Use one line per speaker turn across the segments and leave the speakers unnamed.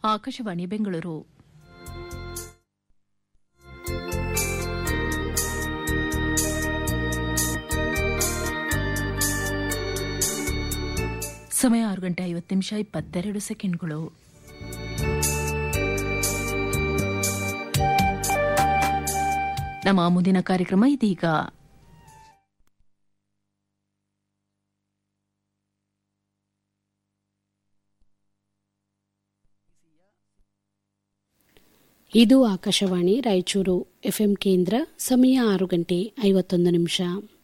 ಆಕಾಶವಾಣಿ ಬೆಂಗಳೂರು ಸಮಯ ಆರು ಗಂಟೆ ಐವತ್ತು ನಿಮಿಷ ಇಪ್ಪತ್ತೆರಡು ಸೆಕೆಂಡ್ಗಳು ನಮ್ಮ ಮುಂದಿನ ಕಾರ್ಯಕ್ರಮ ಇದೀಗ
ಇದು ಆಕಾಶವಾಣಿ ರಾಯಚೂರು ಎಫ್ಎಂ ಕೇಂದ್ರ ಸಮಯ ಆರು ಗಂಟೆ ಐವತ್ತೊಂದು ನಿಮಿಷ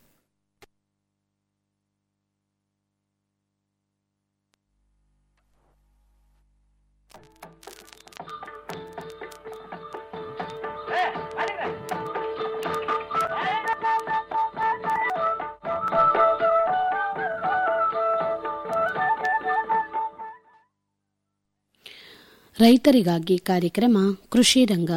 ರೈತರಿಗಾಗಿ ಕಾರ್ಯಕ್ರಮ ಕೃಷಿ ರಂಗ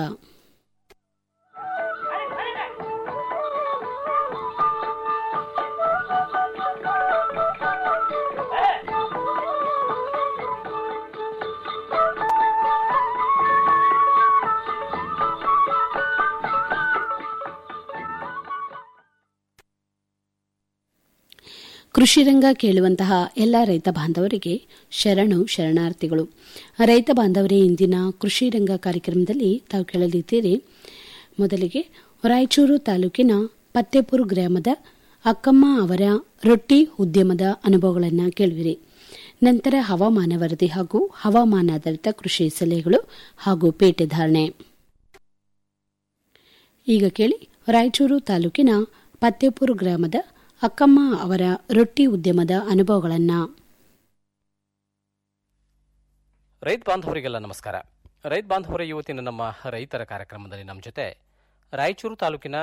ಕೃಷಿ ರಂಗ ಕೇಳುವಂತಹ ಎಲ್ಲ ರೈತ ಬಾಂಧವರಿಗೆ ಶರಣು ಶರಣಾರ್ಥಿಗಳು ರೈತ ಬಾಂಧವರೇ ಇಂದಿನ ಕೃಷಿ ರಂಗ ಕಾರ್ಯಕ್ರಮದಲ್ಲಿ ತಾವು ಕೇಳಲಿದ್ದೀರಿ ಮೊದಲಿಗೆ ರಾಯಚೂರು ತಾಲೂಕಿನ ಪತ್ತೇಪುರ ಗ್ರಾಮದ ಅಕ್ಕಮ್ಮ ಅವರ ರೊಟ್ಟಿ ಉದ್ಯಮದ ಅನುಭವಗಳನ್ನು ಕೇಳುವಿರಿ ನಂತರ ಹವಾಮಾನ ವರದಿ ಹಾಗೂ ಹವಾಮಾನಾಧಾರಿತ ಕೃಷಿ ಸಲಹೆಗಳು ಹಾಗೂ ಪೇಟೆ ಧಾರಣೆ ಈಗ ಕೇಳಿ ರಾಯಚೂರು ತಾಲೂಕಿನ ಪತ್ತೇಪುರ ಗ್ರಾಮದ ಅಕ್ಕಮ್ಮ ಅವರ ರೊಟ್ಟಿ ಉದ್ಯಮದ ಅನುಭವಗಳನ್ನು
ರೈತ ಬಾಂಧವರಿಗೆಲ್ಲ ನಮಸ್ಕಾರ ರೈತ ಬಾಂಧವರ ಇವತ್ತಿನ ನಮ್ಮ ರೈತರ ಕಾರ್ಯಕ್ರಮದಲ್ಲಿ ನಮ್ಮ ಜೊತೆ ರಾಯಚೂರು ತಾಲೂಕಿನ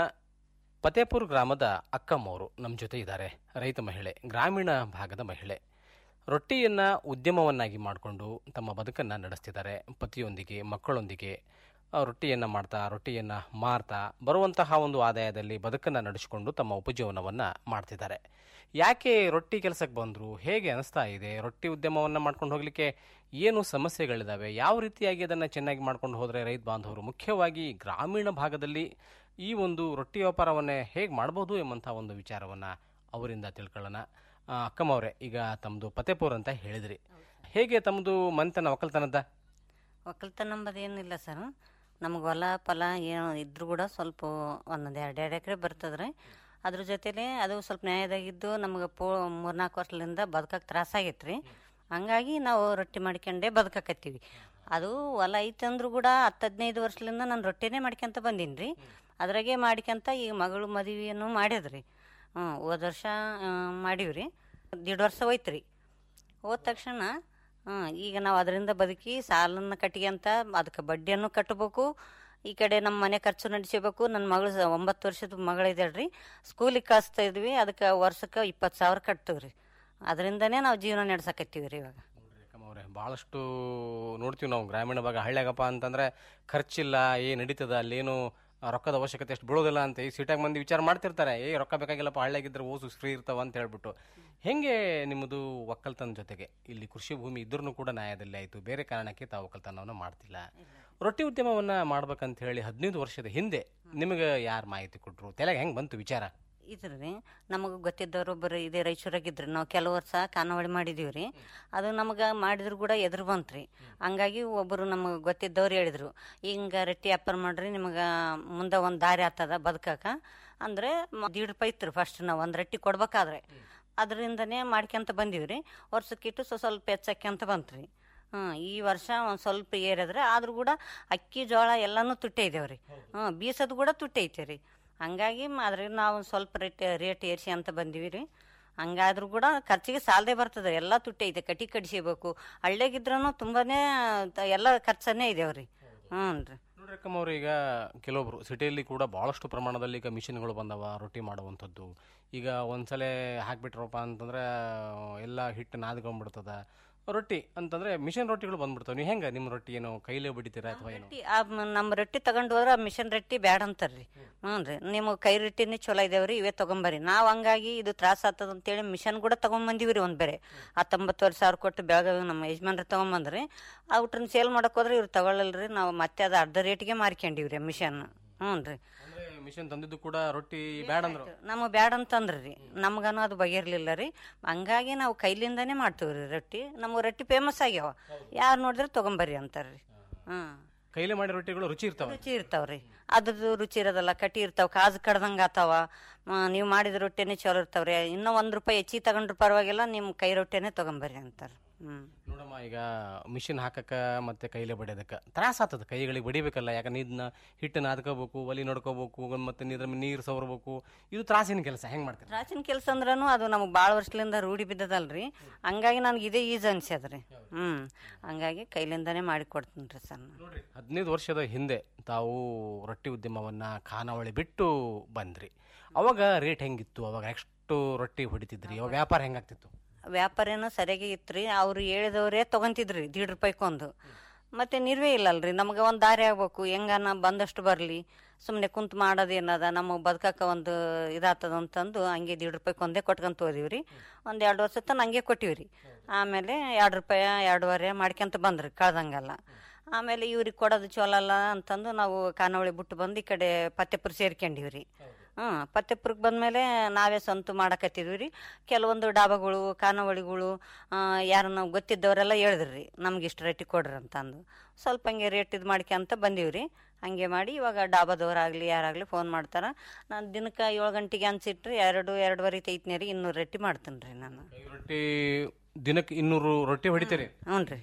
ಫತೇಪುರ ಗ್ರಾಮದ ಅಕ್ಕಮ್ಮವರು ನಮ್ಮ ಜೊತೆ ಇದ್ದಾರೆ ರೈತ ಮಹಿಳೆ ಗ್ರಾಮೀಣ ಭಾಗದ ಮಹಿಳೆ ರೊಟ್ಟಿಯನ್ನು ಉದ್ಯಮವನ್ನಾಗಿ ಮಾಡಿಕೊಂಡು ತಮ್ಮ ಬದುಕನ್ನು ನಡೆಸ್ತಿದ್ದಾರೆ ಪತಿಯೊಂದಿಗೆ ಮಕ್ಕಳೊಂದಿಗೆ ಆ, ರೊಟ್ಟಿಯನ್ನು ಮಾಡ್ತಾ ರೊಟ್ಟಿಯನ್ನು ಮಾರ್ತಾ ಬರುವಂತಹ ಒಂದು ಆದಾಯದಲ್ಲಿ ಬದುಕನ್ನು ನಡೆಸಿಕೊಂಡು ತಮ್ಮ ಉಪಜೀವನವನ್ನು ಮಾಡ್ತಿದ್ದಾರೆ ಯಾಕೆ ರೊಟ್ಟಿ ಕೆಲಸಕ್ಕೆ ಬಂದರು ಹೇಗೆ ಅನಿಸ್ತಾ ಇದೆ ರೊಟ್ಟಿ ಉದ್ಯಮವನ್ನು ಮಾಡ್ಕೊಂಡು ಹೋಗಲಿಕ್ಕೆ ಏನು ಸಮಸ್ಯೆಗಳಿದ್ದಾವೆ ಯಾವ ರೀತಿಯಾಗಿ ಅದನ್ನು ಚೆನ್ನಾಗಿ ಮಾಡ್ಕೊಂಡು ಹೋದರೆ ರೈತ ಬಾಂಧವರು ಮುಖ್ಯವಾಗಿ ಗ್ರಾಮೀಣ ಭಾಗದಲ್ಲಿ ಈ ಒಂದು ರೊಟ್ಟಿ ವ್ಯಾಪಾರವನ್ನೇ ಹೇಗೆ ಮಾಡ್ಬೋದು ಎಂಬಂಥ ಒಂದು ವಿಚಾರವನ್ನು ಅವರಿಂದ ತಿಳ್ಕೊಳ್ಳೋಣ ಆ, ಅಕ್ಕಮ್ಮವ್ರೆ ಈಗ ತಮ್ಮದು ಫತೇಪುರ್ ಅಂತ ಹೇಳಿದ್ರಿ ಹೇಗೆ ತಮ್ಮದು ಮಂತನ ಒಕ್ಕಲ್ತನದ
ಒಕ್ಕಲ್ತನ ನಂಬದು ಏನಿಲ್ಲ ಸರ್ ನಮ್ಗೆ ಹೊಲ ಫಲ ಏನು ಇದ್ರೂ ಕೂಡ ಸ್ವಲ್ಪ ಒಂದೊಂದು ಎರಡು ಎರಡು ಎಕರೆ ಬರ್ತದ್ರಿ ಅದ್ರ ಜೊತೆಲೆ ಅದು ಸ್ವಲ್ಪ ನ್ಯಾಯದಾಗಿದ್ದು ನಮ್ಗೆ ಪೋ ಮೂರ್ನಾಲ್ಕು ವರ್ಷದಿಂದ ಬದುಕಕ್ಕೆ ತ್ರಾಸಾಗೈತೆ ರೀ ಹಂಗಾಗಿ ನಾವು ರೊಟ್ಟಿ ಮಾಡ್ಕೊಂಡೇ ಬದುಕಕತ್ತೀವಿ ಅದು ಹೊಲ ಐತಂದ್ರೂ ಕೂಡ ಹತ್ತು ಹದಿನೈದು ವರ್ಷದಿಂದ ನಾನು ರೊಟ್ಟಿನೇ ಮಾಡ್ಕೊಂತ ಬಂದೀನಿ ರೀ ಅದ್ರಾಗೆ ಮಾಡ್ಕೊಂತ ಈಗ ಮಗಳು ಮದುವೆಯನ್ನು ಮಾಡ್ಯದ್ರಿ ಹ್ಞೂ ಹೋದ ವರ್ಷ ಮಾಡೀವಿ ರೀ ದೀಡ್ ವರ್ಷ ಹೋಯ್ತು ರೀ ಹೋದ ತಕ್ಷಣ ಹ್ಮ್, ಈಗ ನಾವು ಅದರಿಂದ ಬದುಕಿ ಸಾಲನ್ನು ಕಟ್ಕೊಂತ ಅದಕ್ಕೆ ಬಡ್ಡಿಯನ್ನು ಕಟ್ಟಬೇಕು ಈ ಕಡೆ ನಮ್ಮ ಮನೆ ಖರ್ಚು ನಡೆಸಬೇಕು ನನ್ನ ಮಗಳು ಸ- ಒಂಬತ್ತು ವರ್ಷದ ಮಗಳಿದ್ದಾಳೆ ರೀ ಸ್ಕೂಲಿಗೆ ಕಳಿಸ್ತಾ ಇದ್ವಿ ಅದಕ್ಕೆ ವರ್ಷಕ್ಕೆ ಇಪ್ಪತ್ತು ಸಾವಿರ ಕಟ್ತೀವಿ ರೀ ಅದರಿಂದನೇ ನಾವು ಜೀವನ ನಡೆಸಕತ್ತೀವಿ ರೀ ಇವಾಗ
ಅವರೇ ಭಾಳಷ್ಟು ನೋಡ್ತೀವಿ ನಾವು ಗ್ರಾಮೀಣ ಭಾಗ ಹಳ್ಳ್ಯಾಗಪ್ಪ ಅಂತಂದ್ರೆ ಖರ್ಚಿಲ್ಲ ಏ ನಡೀತದ ಅಲ್ಲೇನು ಆ, ರೊಕ್ಕದ ಅವಶ್ಯಕತೆ ಅಷ್ಟು ಬೀಳೋದಿಲ್ಲ ಅಂತ ಈ ಸಿಟಾಗಿ ಮಂದಿ ವಿಚಾರ ಮಾಡ್ತಿರ್ತಾರೆ ಏ ರೊಕ್ಕ ಬೇಕಾಗಿಲ್ಲಪ್ಪ ಹಳ್ಳ್ಯಾಗಿದ್ರೆ ಓಸು ಫ್ರೀ ಇರ್ತಾವ ಅಂತ ಹೇಳ್ಬಿಟ್ಟು ಹೆಂಗೆ ನಿಮ್ಮದು ಒಕ್ಕಲ್ತನ ಜೊತೆಗೆ ಇಲ್ಲಿ ಕೃಷಿ ಭೂಮಿ ಇದ್ರೂ ಕೂಡ ನ್ಯಾಯದಲ್ಲಿ ಆಯಿತು ಬೇರೆ ಕಾರಣಕ್ಕೆ ತಾವು ಒಕ್ಕಲ್ತನವನ್ನು ಮಾಡ್ತಿಲ್ಲ ರೊಟ್ಟಿ ಉದ್ಯಮವನ್ನು ಮಾಡ್ಬೇಕಂತ ಹೇಳಿ ಹದಿನೈದು ವರ್ಷದ ಹಿಂದೆ ನಿಮಗೆ ಯಾರು ಮಾಹಿತಿ ಕೊಟ್ಟರು ತಲೆಗೆ ಹೆಂಗೆ ಬಂತು ವಿಚಾರ
ಇದ್ರಿ ರೀ ನಮಗೆ ಗೊತ್ತಿದ್ದವರು ಒಬ್ಬರು ಇದೇ ರಾಯಚೂರಾಗಿದ್ರಿ ನಾವು ಕೆಲವು ವರ್ಷ ಖಾನಾವಳಿ ಮಾಡಿದೀವಿ ರೀ ಅದು ನಮಗೆ ಮಾಡಿದ್ರು ಕೂಡ ಎದುರು ಬಂತು ರೀ ಹಂಗಾಗಿ ಒಬ್ಬರು ನಮಗೆ ಗೊತ್ತಿದ್ದವ್ರು ಹೇಳಿದ್ರು ಹಿಂಗೆ ರೊಟ್ಟಿ ವ್ಯಾಪಾರ ಮಾಡ್ರಿ ನಿಮಗೆ ಮುಂದೆ ಒಂದು ದಾರಿ ಆಗ್ತದ ಬದುಕಾಕ ಅಂದರೆ ದೀಡ್ ರೂಪಾಯಿ ಇತ್ತು ಫಸ್ಟ್ ನಾವು ಒಂದು ರೊಟ್ಟಿ ಕೊಡ್ಬೇಕಾದ್ರೆ ಅದರಿಂದನೇ ಮಾಡ್ಕೊಂತ ಬಂದೀವಿ ರೀ ವರ್ಷಕ್ಕಿಟ್ಟು ಸ್ವ ಸ್ವಲ್ಪ ಹೆಚ್ಚಾಕ್ಯಂತ ಬಂತು ರೀ ಹ್ಞೂ ಈ ವರ್ಷ ಒಂದು ಸ್ವಲ್ಪ ಏರಿದ್ರೆ ಆದ್ರೂ ಕೂಡ ಅಕ್ಕಿ ಜೋಳ ಎಲ್ಲನೂ ತುಟ್ಟಿ ಇದೇವೆ ರೀ ಹ್ಞೂ ಬೀಸೋದು ಕೂಡ ತುಟ್ಟಿ ಐತೆ ರೀ ಹಂಗಾಗಿ ಮ- ಅದ್ರಾಗ ನಾವು ಸ್ವಲ್ಪ ರೇಟ್ ರೇಟ್ ಏರಿಸಿ ಅಂತ ಬಂದೀವಿ ರೀ ಹಂಗಾದ್ರೂ ಕೂಡ ಖರ್ಚಿಗೆ ಸಾಲದೇ ಬರ್ತದೆ ಎಲ್ಲ ತುಟ್ಟಿ ಐತೆ ಕಟಿ ಕಡಿಸಿಬೇಕು ಹಳ್ಳಿಯಾಗಿದ್ರೂ ತುಂಬಾನೇ ತ- ಎಲ್ಲ ಖರ್ಚನ್ನೇ ಇದೇವ್ ರೀ ಹ್ಞೂ ರೀ
ನೋಡ್ರಿ ಅಕ್ಕಮ್ಮವ್ರು ಈಗ ಕೆಲವೊಬ್ರು ಸಿಟಿಯಲ್ಲಿ ಕೂಡ ಭಾಳಷ್ಟು ಪ್ರಮಾಣದಲ್ಲಿ ಈಗ ಮಿಷಿನ್ಗಳು ಬಂದವ ರೊಟ್ಟಿ ಮಾಡುವಂಥದ್ದು ಈಗ ಒಂದ್ಸಲ ಹಾಕ್ಬಿಟ್ರಪ್ಪ ಅಂತಂದ್ರೆ ಎಲ್ಲ ಹಿಟ್ಟು ನಾದ್ಕೊಂಡ್ಬಿಡ್ತದ ರೊಟ್ಟಿ ಅಂತಂದ್ರೆ ಮಿಷನ್ ರೊಟ್ಟಿಗಳು ಬಂದ್ಬಿಡ್ತಾವೆ ನೀವು ಹೆಂಗ ನಿಮ್ಮ ರೊಟ್ಟಿ ಏನು ಕೈಲೇ ಬಡಿತೀರಾ ಅಥವಾ ಏನು
ರೊಟ್ಟಿ ಆ ಮ- ನಮ್ಮ ರೊಟ್ಟಿ ತಗೊಂಡು ಹೋದ್ರೆ ಆ ಮಿಷನ್ ರೊಟ್ಟಿ ಬ್ಯಾಡ ಅಂತಾರ್ರಿ ಹ್ಞೂ ರೀ ನಿಮಗೆ ಕೈ ರೊಟ್ಟಿನೇ ಚಲೋ ಇದಾವ್ರಿ ಇವೇ ತಗೊಂಬರ್ರಿ ನಾವು ಹಂಗಾಗಿ ಇದು ತ್ರಾಸ ಆಗ್ತದ ಅಂತೇಳಿ ಮಿಷನ್ ಕೂಡ ತಗೊಂಬಂದಿವಿ ರೀ ಒಂದು ಬೇರೆ ಹತ್ತೊಂಬತ್ತುವರೆ ಸಾವಿರ ಕೊಟ್ಟು ಬೆಳಗಾವಿ ನಮ್ಮ ಯಜಮಾನ್ರು ತಗೊಂಬಂದ್ರಿ ಔಟ್ರನ್ನ ಸೇಲ್ ಮಾಡಕ್ ಹೋದ್ರೆ ಇವ್ರು ತಗೊಳ್ಳಲ್ರಿ ನಾವು ಮತ್ತೆ ಅದು ಅರ್ಧ ರೇಟಿಗೆ ಮಾರ್ಕೊಂಡಿವಿ ರೀ ಮಿಷನ್ ಹ್ಞೂ ರೀ
ಅಂದ್ರೆ ಮಿಷನ್ ತಂದಿದ್ದು ಕೂಡ ರೊಟ್ಟಿ ಬ್ಯಾಡ ಅಂದ್ರು
ನಮಗೆ ಬ್ಯಾಡ ಅಂತಂದ್ರಿ ರೀ ನಮ್ಗನು ಅದು ಬಗೆರ್ಲಿಲ್ಲ ರೀ ಹಂಗಾಗಿ ನಾವು ಕೈಲಿಂದಾನೇ ಮಾಡ್ತೀವಿ ರೀ ರೊಟ್ಟಿ ನಮ್ಮ ರೊಟ್ಟಿ ಫೇಮಸ್ ಆಗ್ಯಾವ ಯಾರು ನೋಡಿದ್ರೆ ತಗೊಂಬರ್ರಿ ಅಂತಾರ್ರಿ ಹ್ಞೂ
ಕೈಲೇ ಮಾಡಿ ರೊಟ್ಟಿಗಳು ರುಚಿ ಇರ್ತಾವೆ
ರುಚಿ ಇರ್ತಾವ್ರಿ ಅದ್ರದ್ದು ರುಚಿ ಇರೋದಲ್ಲ ಕಟಿ ಇರ್ತಾವ ಕಾಜು ಕಡ್ದಂಗ ಆತಾವ ನೀವು ಮಾಡಿದ ರೊಟ್ಟಿನೇ ಚಲೋ ಇರ್ತಾವ್ರಿ ಇನ್ನೂ ಒಂದ್ ರೂಪಾಯಿ ಹೆಚ್ಚಿಗೆ ತಗೊಂಡ್ರು ಪರವಾಗಿಲ್ಲ ನಿಮ್ ಕೈ ರೊಟ್ಟಿನೇ ತಗೊಂಬರ್ರಿ ಅಂತಾರ ಹ್ಮ್
ನೋಡಮ್ಮ ಈಗ ಮಿಷಿನ್ ಹಾಕಕ್ಕ ಮತ್ತೆ ಕೈಲೇ ಬಡಿಯೋದಕ್ಕ ತ್ರಾಸ ಆಗ್ತದ ಕೈಗಳಿಗೆ ಬಡಿಬೇಕಲ್ಲ ಯಾಕಂದ್ರೆ ಇದನ್ನ ಹಿಟ್ಟು ನಾದ್ಕೋಬೇಕು ಒಲಿ ನೋಡ್ಕೋಬೇಕು ಮತ್ತೆ ಇದ್ರ ಮೇಲೆ ನೀರು ಸವರ್ಬೇಕು ಇದು ತ್ರಾಸಿನ ಕೆಲಸ ಹೆಂಗ್ ಮಾಡ್ತೀರಾ
ಪ್ರಾಚೀನ ಕೆಲಸ ಅಂದ್ರೂ ಅದು ನಮ್ಗೆ ಭಾಳ ವರ್ಷದಿಂದ ರೂಢಿ ಬಿದ್ದದಲ್ರಿ ಹಂಗಾಗಿ ನನಗೆ ಇದೇ ಈಜ್ ಅನ್ಸ್ಯದ್ರಿ ಹ್ಮ್ ಹಂಗಾಗಿ ಕೈಲಿಂದಾನೇ ಮಾಡಿ ಕೊಡ್ತೀನಿ ರೀ ಸರ್ ನಾನು
ನೋಡ್ರಿ ಹದಿನೈದು ವರ್ಷದ ಹಿಂದೆ ತಾವು ರೊಟ್ಟಿ ಉದ್ಯಮವನ್ನ ಖಾನಾವಳಿ ಬಿಟ್ಟು ಬಂದ್ರಿ ಅವಾಗ ರೇಟ್ ಹೆಂಗಿತ್ತು ಅವಾಗ ಎಷ್ಟು ರೊಟ್ಟಿ ಹೊಡಿತಿದ್ರಿ ಅವಾಗ ವ್ಯಾಪಾರ ಹೆಂಗಾಗ್ತಿತ್ತು
ವ್ಯಾಪಾರೇನೋ ಸರಿಯಾಗಿ ಇತ್ರಿ ಅವ್ರು ಹೇಳಿದವರೇ ತಗೊಂತಿದ್ರಿ ದೀಡ್ ರೂಪಾಯಿಗೊಂದು ಮತ್ತೆ ನಿರ್ವೇ ಇಲ್ಲಲ್ರಿ ನಮ್ಗೆ ಒಂದು ದಾರಿ ಆಗ್ಬೇಕು ಹೆಂಗನ ಬಂದಷ್ಟು ಬರಲಿ ಸುಮ್ಮನೆ ಕುಂತ್ ಮಾಡೋದೇನದ ನಮಗೆ ಬದುಕಕ್ಕೆ ಒಂದು ಇದಾಗ್ತದ ಅಂತಂದು ಹಂಗೆ ದೀಡ್ ರೂಪಾಯಿಗೆ ಒಂದೇ ಕೊಟ್ಕೊಂತ ಹೋದಿವಿ ರೀ ಒಂದು ಎರಡು ವರ್ಷ ತನಕ ಹಂಗೆ ಕೊಟ್ಟಿವಿ ರೀ ಆಮೇಲೆ ಎರಡು ರೂಪಾಯಿ ಎರಡೂವರೆ ಮಾಡ್ಕೊಂತ ಬಂದ್ರಿ ಕಳ್ದಂಗೆಲ್ಲ ಆಮೇಲೆ ಇವ್ರಿಗೆ ಕೊಡೋದು ಚಲೋ ಅಲ್ಲ ಅಂತಂದು ನಾವು ಖಾನಾವಳಿ ಬಿಟ್ಟು ಬಂದು ಈ ಕಡೆ ಫತ್ತೇಪುರ ಸೇರ್ಕೊಂಡಿವಿ ರೀ ಹ್ಞೂ ಫತ್ತೇಪುರಕ್ಕೆ ಬಂದಮೇಲೆ ನಾವೇ ಸ್ವಂತ ಮಾಡಕತ್ತಿದ್ವಿ ರೀ ಕೆಲವೊಂದು ಡಾಬಾಗಳು ಖಾನಾವಳಿಗಳು ಯಾರು ನಾವು ಗೊತ್ತಿದ್ದವರೆಲ್ಲ ಹೇಳಿದ್ರಿ ರೀ ನಮ್ಗೆ ಇಷ್ಟು ರೇಟಿಗೆ ಕೊಡ್ರಿ ಅಂತಂದು ಸ್ವಲ್ಪ ಹಂಗೆ ರೇಟ್ ಇದು ಮಾಡ್ಕೊಂತ ಬಂದೀವಿ ರೀ ಹಂಗೆ ಮಾಡಿ ಇವಾಗ ಡಾಬಾದವ್ರಾಗಲಿ ಯಾರಾಗಲಿ ಫೋನ್ ಮಾಡ್ತಾರೆ ನಾನು ದಿನಕ್ಕೆ ಏಳು ಗಂಟೆಗೆ ಅನ್ಸಿಟ್ರಿ ಎರಡು ಎರಡುವರೆ ತೈತನೇ ರೀ ಇನ್ನೂರು ರೊಟ್ಟಿ ಮಾಡ್ತೀನಿ ರೀ ನಾನು
ಕೈ ರೊಟ್ಟಿ ದಿನಕ್ಕೆ ಇನ್ನೂರು ರೊಟ್ಟಿ ಹೊಡಿತೀರಿ
ಹ್ಞೂ ರೀ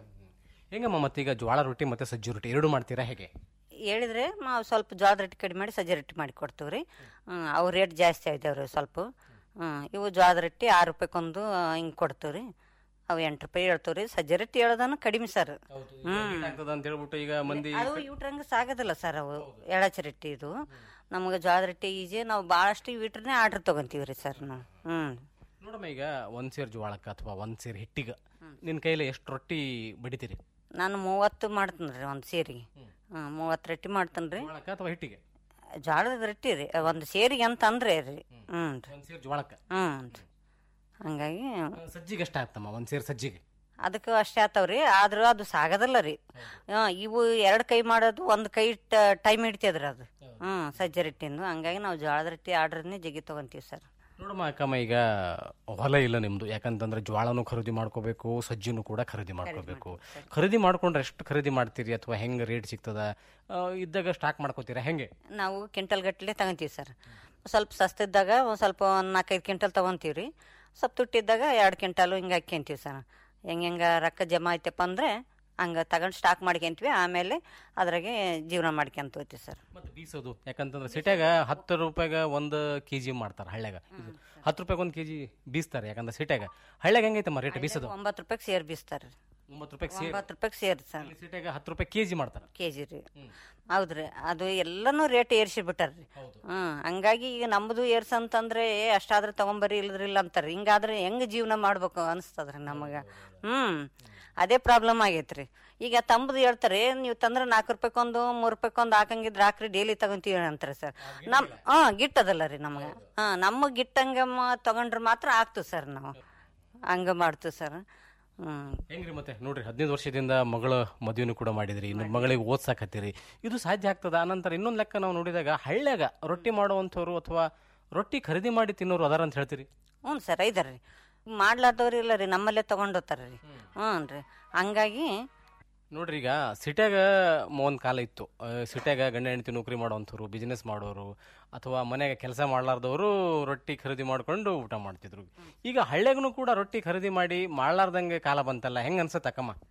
ಹೆಂಗಮ್ಮ ಮತ್ತೀಗ ಜ್ವಾಳ ರೊಟ್ಟಿ ಮತ್ತೆ ಸಜ್ಜಿ ರೊಟ್ಟಿ ಎರಡು ಮಾಡ್ತೀರಾ ಹೇಗೆ
ಹೇಳಿದ್ರೆ ನಾವು ಸ್ವಲ್ಪ ಜೋಳದ ರೊಟ್ಟಿ ಕಡಿಮೆ ಮಾಡಿ ಸಜ್ಜೆ ರೊಟ್ಟಿ ಮಾಡಿ ಕೊಡ್ತೀವಿ ರೀ ಅವು ರೇಟ್ ಜಾಸ್ತಿ ಆಗಿದಾವ್ರಿ ಸ್ವಲ್ಪ ಹ್ಮ್, ಇವು ಜೋಳದ ರೊಟ್ಟಿ ಆರು ರೂಪಾಯಿಗೊಂದು ಹಿಂಗೆ ಕೊಡ್ತೀವಿ ರೀ ಅವು ಎಂಟು ರೂಪಾಯಿ ಹೇಳ್ತೀವಿ ರೀ ಸಜ್ಜೆ ರೊಟ್ಟಿ ಹೇಳೋದನ್ನು ಕಡಿಮೆ ಸರ್
ಆಗ್ತದ ಅಂತ ಹೇಳ್ಬಿಟ್ಟು ಈಗ ಮಂದಿ
ಅದು ಇವ್ಟ್ರಂಗೆ ಸಾಗೋದಿಲ್ಲ ಸರ್ ಅವು ಎಳಚಿ ರೊಟ್ಟಿ ಇದು ನಮಗೆ ಜೋಳದ ರೊಟ್ಟಿ ಈಜಿ ನಾವು ಭಾಳಷ್ಟು ಇವಿಟ್ರನ್ನೇ ಆರ್ಡ್ರ್ ತೊಗೊಂತೀವಿ ರೀ ಸರ್ ನಾವು ಹ್ಞೂ
ನೋಡಮ್ಮ ಈಗ ಒಂದ್ ಸೇರ್ ಜ್ವಾಳಕ್ಕೆ ಅಥವಾ ಒಂದ್ ಸೇರ್ ಹಿಟ್ಟಿಗೆ ನಿನ್ನ ಕೈಲಿ ಎಷ್ಟು ರೊಟ್ಟಿ ಬಡಿತೀರಿ
ನಾನು ಮೂವತ್ತು ಮಾಡ್ತೀನಿ ರೀ ಒಂದು ಸೇರಿಗೆ ಹ್ಞೂ ಮೂವತ್ತು ರೊಟ್ಟಿ ಮಾಡ್ತೀನಿ ರೀ
ಜ್ವಾಳಕ್ಕೆ ಅಥವಾ ಹಿಟ್ಟಿಗೆ
ಜೋಳದ ರೊಟ್ಟಿ ರೀ ಒಂದು ಸೇರಿಗೆ ಅಂತ ಅಂದ್ರೆ ರೀ ಹ್ಞೂ ರೀ
ಒಂದ್ ಸೇರ್ ಜ್ವಾಳಕ್ಕೆ
ಹ್ಞೂ ರೀ ಹಂಗಾಗಿ
ಸಜ್ಜಿಗೆ ಎಷ್ಟು ಆಗ್ತಮ್ಮ ಒಂದ್ ಸೇರ್ ಸಜ್ಜಿಗೆ
ಅದಕ್ಕೆ ಅಷ್ಟೇ ಆತಾವ್ರಿ ಆದ್ರೂ ಅದು ಸಾಗದಲ್ಲ ರೀ ಆ, ಇವು ಎರಡು ಕೈ ಮಾಡೋದು ಒಂದು ಕೈ ಟೈಮ್ ಹಿಡಿತದ್ರಿ ಅದು ಹ್ಞೂ ಸಜ್ಜೆ ರೊಟ್ಟಿಂದು ಹಂಗಾಗಿ ನಾವು ಜೋಳದ ರೊಟ್ಟಿ ಆರ್ಡ್ರನ್ನೇ ಜಗ್ಗಿ ತೊಗೊಂತೀವಿ ಸರ್
ನೋಡಮ್ಮ ಅಕ್ಕಮ್ಮ ಈಗ ಹೊಲ ಇಲ್ಲ ನಿಮ್ದು ಯಾಕಂತಂದ್ರೆ ಜ್ವಾಳನೂ ಖರೀದಿ ಮಾಡ್ಕೋಬೇಕು ಸಜ್ಜಿನೂ ಕೂಡ ಖರೀದಿ ಮಾಡ್ಕೋಬೇಕು ಖರೀದಿ ಮಾಡ್ಕೊಂಡ್ರೆ ಎಷ್ಟು ಖರೀದಿ ಮಾಡ್ತೀರಿ ಅಥವಾ ಹೆಂಗೆ ರೇಟ್ ಸಿಗ್ತದ ಆ, ಇದ್ದಾಗ ಸ್ಟಾಕ್ ಮಾಡ್ಕೋತೀರಾ ಹೆಂಗೆ
ನಾವು ಕ್ವಿಂಟಲ್ ಗಟ್ಟಲೆ ತಗೊಂತೀವಿ ಸರ್ ಸ್ವಲ್ಪ ಸಸ್ತಿದ್ದಾಗ ಒಂದು ಸ್ವಲ್ಪ ಒಂದು ನಾಲ್ಕೈದು ಕ್ವಿಂಟಲ್ ತೊಗೊಂತೀವಿ ರೀ ಸ್ವಲ್ಪ ತುಟ್ಟಿದ್ದಾಗ ಎರಡು ಕ್ವಿಂಟಲು ಹಿಂಗೆ ಹಾಕ್ಯಂತೀವಿ ಸರ್ ಹೆಂಗೆ ಹೆಂಗೆ ರೊಕ್ಕ ಜಮಾ ಐತಪ್ಪ ಅಂದರೆ ಹಂಗೆ ತಗೊಂಡು ಸ್ಟಾಕ್ ಮಾಡ್ಕೊಂತೀವಿ ಆಮೇಲೆ ಅದ್ರಾಗೆ ಜೀವನ ಮಾಡ್ಕೊಂತ ಹೋಗ್ತೀವಿ ಸರ್
ಮತ್ತೆ ಬೀಸೋದು ಯಾಕಂತಂದ್ರೆ ಸಿಟ್ಯಾಗ ಹತ್ತು ರೂಪಾಯಿಗ ಒಂದು ಕೆ ಜಿ ಮಾಡ್ತಾರೆ ಹಳ್ಳ್ಯಾಗ ಇದು ಹತ್ತು ರೂಪಾಯಿಗೆ ಒಂದು ಕೆ ಜಿ ಬೀಸ್ತಾರೆ ಯಾಕಂದ್ರೆ ಸಿಟ್ಯಾಗ ಹಳ್ಳ್ಯಾಗ ಹೆಂಗೈತಮ್ಮ ರೇಟ್ ಬೀಸೋದು
ಒಂಬತ್ತು ರೂಪಾಯಿಗೆ ಸೇರ್ ಬೀಸ್ತಾರೆ ರೀ
ಒಂಬತ್ತು ರೂಪಾಯಿಗೆ ಸೇರಿ
ಒಂಬತ್ತು ರೂಪಾಯಿಗೆ ಸೇರಿ ಸರ್
ಸಿಟ್ಯಾಗ ಹತ್ತು ರೂಪಾಯಿ ಕೆ ಜಿ ಮಾಡ್ತಾರೆ
ಕೆ ಜಿ ರೀ ಹೌದ್ರಿ ಅದು ಎಲ್ಲನೂ ರೇಟ್ ಏರ್ಸಿ ಬಿಟ್ಟಾರ್ರಿ ಹ್ಮ್ ಹಂಗಾಗಿ ಈಗ ನಮ್ದು ಏರ್ಸ್ ಅಂತಂದ್ರೆ ಏ, ಅಷ್ಟಾದ್ರೆ ತಗೊಂಬರ್ರಿ ಇಲ್ಲದ್ರಿ ಇಲ್ಲ ಅಂತಾರ್ರಿ ಹಿಂಗಾದ್ರೆ ಹೆಂಗ್ ಜೀವನ ಮಾಡ್ಬೇಕು ಅನಿಸ್ತದ್ರಿ ನಮಗ ಹ್ಮ್ ಅದೇ ಪ್ರಾಬ್ಲಮ್ ಆಗೈತ್ರಿ ಈಗ ತಂಬದು ಹೇಳ್ತಾರೆ ನೀವು ತಂದ್ರೆ ನಾಲ್ಕು ರೂಪಾಯಿಗೊಂದು ಮೂರು ರೂಪಾಯಿಗೊಂದು ಹಾಕಂಗಿದ್ರೆ ಹಾಕ್ರಿ ಡೈಲಿ ತಗೊಂತೀವಿ ಅಂತಾರೆ ಸರ್ ನಮ್ ಹಾ ಗಿಟ್ಟದಲ್ಲ ರೀ ನಮ್ಗೆ ಹಾ ನಮ್ಮ ಗಿಟ್ಟಂಗ ಮ- ತಗೊಂಡ್ರೆ ಮಾತ್ರ ಆಗ್ತದೆ ಸರ್ ನಾವು ಹಂಗ ಮಾಡ್ತೀವಿ ಸರ್ ಹ್ಮ್
ಹೆಂಗ್ರಿ ಮತ್ತೆ ನೋಡ್ರಿ ಹದಿನೈದು ವರ್ಷದಿಂದ ಮಗಳ ಮದುವೆನೂ ಕೂಡ ಮಾಡಿದ್ರಿ ಇನ್ನು ಮಗಳಿಗೆ ಓದ್ಸಾಕತ್ತೀರಿ ಇದು ಸಾಧ್ಯ ಆಗ್ತದ ಅನಂತರ ಇನ್ನೊಂದು ಲೆಕ್ಕ ನಾವು ನೋಡಿದಾಗ ಹಳ್ಳ್ಯಾಗ ರೊಟ್ಟಿ ಮಾಡುವಂಥವ್ರು ಅಥವಾ ರೊಟ್ಟಿ ಖರೀದಿ ಮಾಡಿ ತಿನ್ನೋರು ಅದಾರ ಅಂತ ಹೇಳ್ತೀರಿ
ಹ್ಞೂ ಸರ್ ಐದಾರ್ರಿ ಮಾಡ್ಲಾರ್ದವ್ರು ಇಲ್ಲ ರೀ ನಮ್ಮಲ್ಲೇ ತಗೊಂಡೋತಾರ ರೀ ಹ್ಞೂ ರೀ ಹಂಗಾಗಿ
ನೋಡ್ರಿ ಈಗ ಸಿಟ್ಯಾಗ ಒಂದು ಕಾಲ ಇತ್ತು ಆ, ಸಿಟ್ಯಾಗ ಗಂಡ ಹೆಂಡತಿ ನೌಕರಿ ಮಾಡೋವಂಥವ್ರು ಬಿಸ್ನೆಸ್ ಮಾಡೋರು ಅಥವಾ ಮನೆಗೆ ಕೆಲಸ ಮಾಡ್ಲಾರ್ದವರು ರೊಟ್ಟಿ ಖರೀದಿ ಮಾಡ್ಕೊಂಡು ಊಟ ಮಾಡ್ತಿದ್ರು ಈಗ ಹಳ್ಳ್ಯಾಗನು ಕೂಡ ರೊಟ್ಟಿ ಖರೀದಿ ಮಾಡಿ ಮಾಡ್ಲಾರ್ದಂಗೆ ಕಾಲ ಬಂತಲ್ಲ ಹೆಂಗ್ ಅನ್ಸತ್ತೆ ಅಕ್ಕಮ್ಮ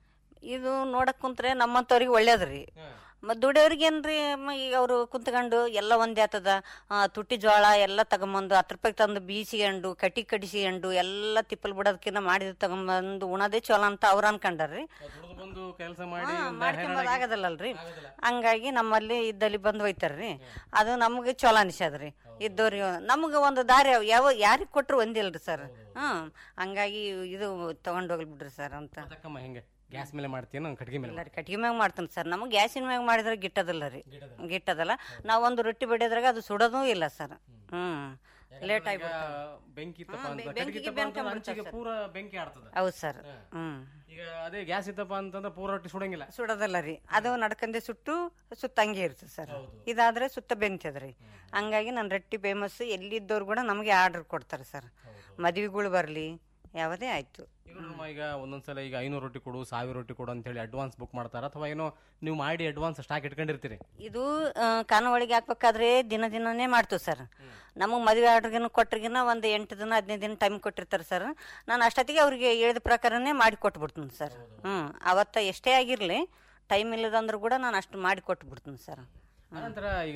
ಇದು ನೋಡಕ್ ಕುಂತ್ರೆ ನಮ್ಮಂತವ್ರಿಗೆ ಒಳ್ಳೇದ್ರಿ ಮತ್ ದುಡಿಯೋರಿಗೆ ಏನ್ರಿ ಮ- ಈಗ ಅವರು ಕುಂತ್ಕೊಂಡು ಎಲ್ಲ ಒಂದೇ ಆತದ ಆ, ತುಟ್ಟಿ ಜೋಳ ಎಲ್ಲ ತಗೊಂಬಂದು ಹತ್ತು ರೂಪಾಯಿ ತಂದು ಬೀಸಿಕೊಂಡು ಕಟ್ಟಿ ಕಡಿಸಿಕೊಂಡು ಎಲ್ಲ ತಿಪ್ಪಲ್ ಬಿಡೋದಕ್ಕಿಂತ ಮಾಡಿದ್ ತಗೊಂಬಂದು ಉಣದೇ ಚಲೋ ಅಂತ ಅವ್ರ ಅನ್ಕೊಂಡಾರ್ರಿ
ಬಂದು ಕೆಲಸ ಮಾಡಿ
ಆಗದಲ್ಲಲ್ರಿ ಹಂಗಾಗಿ ನಮ್ಮಲ್ಲಿ ಇದ್ದಲ್ಲಿ ಬಂದು ಒಯ್ತಾರ್ರಿ ಅದು ನಮ್ಗೆ ಚಲೋ ಅನಿಸದ್ರಿ ಇದ್ದವ್ರಿಗೆ ನಮ್ಗೆ ಒಂದು ದಾರಿ ಯಾವ ಯಾರಿಗೆ ಕೊಟ್ರು ಒಂದಿಲ್ರಿ ಸರ್ ಹ್ಮ್ ಹಂಗಾಗಿ ಇದು ತಗೊಂಡ್ ಹೋಗ್ಲಿ ಬಿಡ್ರಿ ಸರ್ ಅಂತ
ಅದಕ್ಕಮ್ಮ ಹೆಂಗೆ ಗ್ಯಾಸ್ ಮೇಲೆ ಮಾಡ್ತೀನ ಕಟ್ಗೆ ಮೇಲೆ
ಇಲ್ಲ ರೀ ಕಟ್ಗೆ ಮ್ಯಾಗ ಮಾಡ್ತೀನಿ ಸರ್ ನಮಗೆ ಗ್ಯಾಸಿನ ಮ್ಯಾಗ ಮಾಡಿದ್ರೆ ಗಿಟ್ಟದಲ್ಲ ರೀ ಗಿಟ್ಟದಲ್ಲ ನಾವು ಒಂದು ರೊಟ್ಟಿ ಬಡಿಯೋದ್ರಾಗ ಅದು ಸುಡೋದೂ ಇಲ್ಲ ಸರ್ ಹ್ಮ್ ಲೇಟ್
ಈಗ
ಆಗಿ
ಬೆಂಕಿ ಇತ್ತಪ್ಪ
ಹಾ,
ಅಂತ
ಬೆ-
ಕಟ್ಗೆ
ಬೆಂಕಿಗೆ
ಇತ್ತಪ್ಪ
ಬೆಂಕಿ
ಅಂತಂದ್ರೆ
ಬಿಡ್ತದೆ
ಹಂಚಿಗೆ
ಸರ್.
ಪೂರ ಬೆಂಕಿ ಆಡ್ತದ
ಹೌದು ಸರ್ ಹ್ಮ್
ಈಗ ಅದೇ ಗ್ಯಾಸ್ ಇತ್ತಪ್ಪ ಅಂತಂದ್ರೆ ಪೂರ ರೊಟ್ಟಿ ಸುಡಂಗಿಲ್ಲ
ಸುಡೋದಲ್ಲ ರೀ ಅದು ನಡ್ಕಂದೆ ಸುಟ್ಟು ಸುತ್ತ ಹಂಗೆ ಇರ್ತದೆ ಸರ್ ಇದಾದ್ರೆ ಸುತ್ತ ಬೆಂತದ್ರಿ ಹಂಗಾಗಿ ನನ್ನ ರೊಟ್ಟಿ ಫೇಮಸ್ ಎಲ್ಲಿದ್ದವ್ರು ಕೂಡ ನಮಗೆ ಆರ್ಡರ್ ಕೊಡ್ತಾರೆ ಸರ್ ಮದ್ವೆಗಳು ಬರಲಿ ಯಾವುದೇ ಆಯ್ತು
ಈಗ ನೋಡಮ್ಮ, ಈಗ ಒಂದೊಂದ್ಸಲ ಈಗ ಐನೂರು ರೊಟ್ಟಿ ಕೊಡು ಸಾವಿರ ರೊಟ್ಟಿ ಕೊಡು ಅಂತ ಹೇಳಿ ಅಡ್ವಾನ್ಸ್ ಬುಕ್ ಮಾಡ್ತಾರ ಅಥವಾ ಏನೋ ನೀವು ಮಾಡಿ ಅಡ್ವಾನ್ಸ್ ಸ್ಟಾಕ್ ಇಟ್ಕೊಂಡಿರ್ತೀರಿ
ಇದು ಆ, ಖಾನಾವಳಿಗೆ ಹಾಕ್ಬೇಕಾದ್ರೆ ದಿನ ದಿನನೇ ಮಾಡ್ತೀವಿ ಸರ್ ನಮಗೆ ಮದುವೆ ಆರ್ಡ್ರಿಗಿನ ಕೊಟ್ರಿಗಿನ ಒಂದು ಎಂಟು ದಿನ ಹದಿನೈದು ದಿನ ಟೈಮ್ ಕೊಟ್ಟಿರ್ತಾರೆ ಸರ್ ನಾನು ಅಷ್ಟೊತ್ತಿಗೆ ಅವ್ರಿಗೆ ಹೇಳಿದ ಪ್ರಕಾರನೇ ಮಾಡಿ ಕೊಟ್ಬಿಡ್ತೀನಿ ಸರ್ ಹ್ಞೂ ಅವತ್ತ ಎಷ್ಟೇ ಆಗಿರಲಿ ಟೈಮ್ ಇಲ್ಲದಂದ್ರೂ ಕೂಡ ನಾನು ಅಷ್ಟು ಮಾಡಿ ಕೊಟ್ಬಿಡ್ತೀನಿ ಸರ್
ಅನಂತರ ಈಗ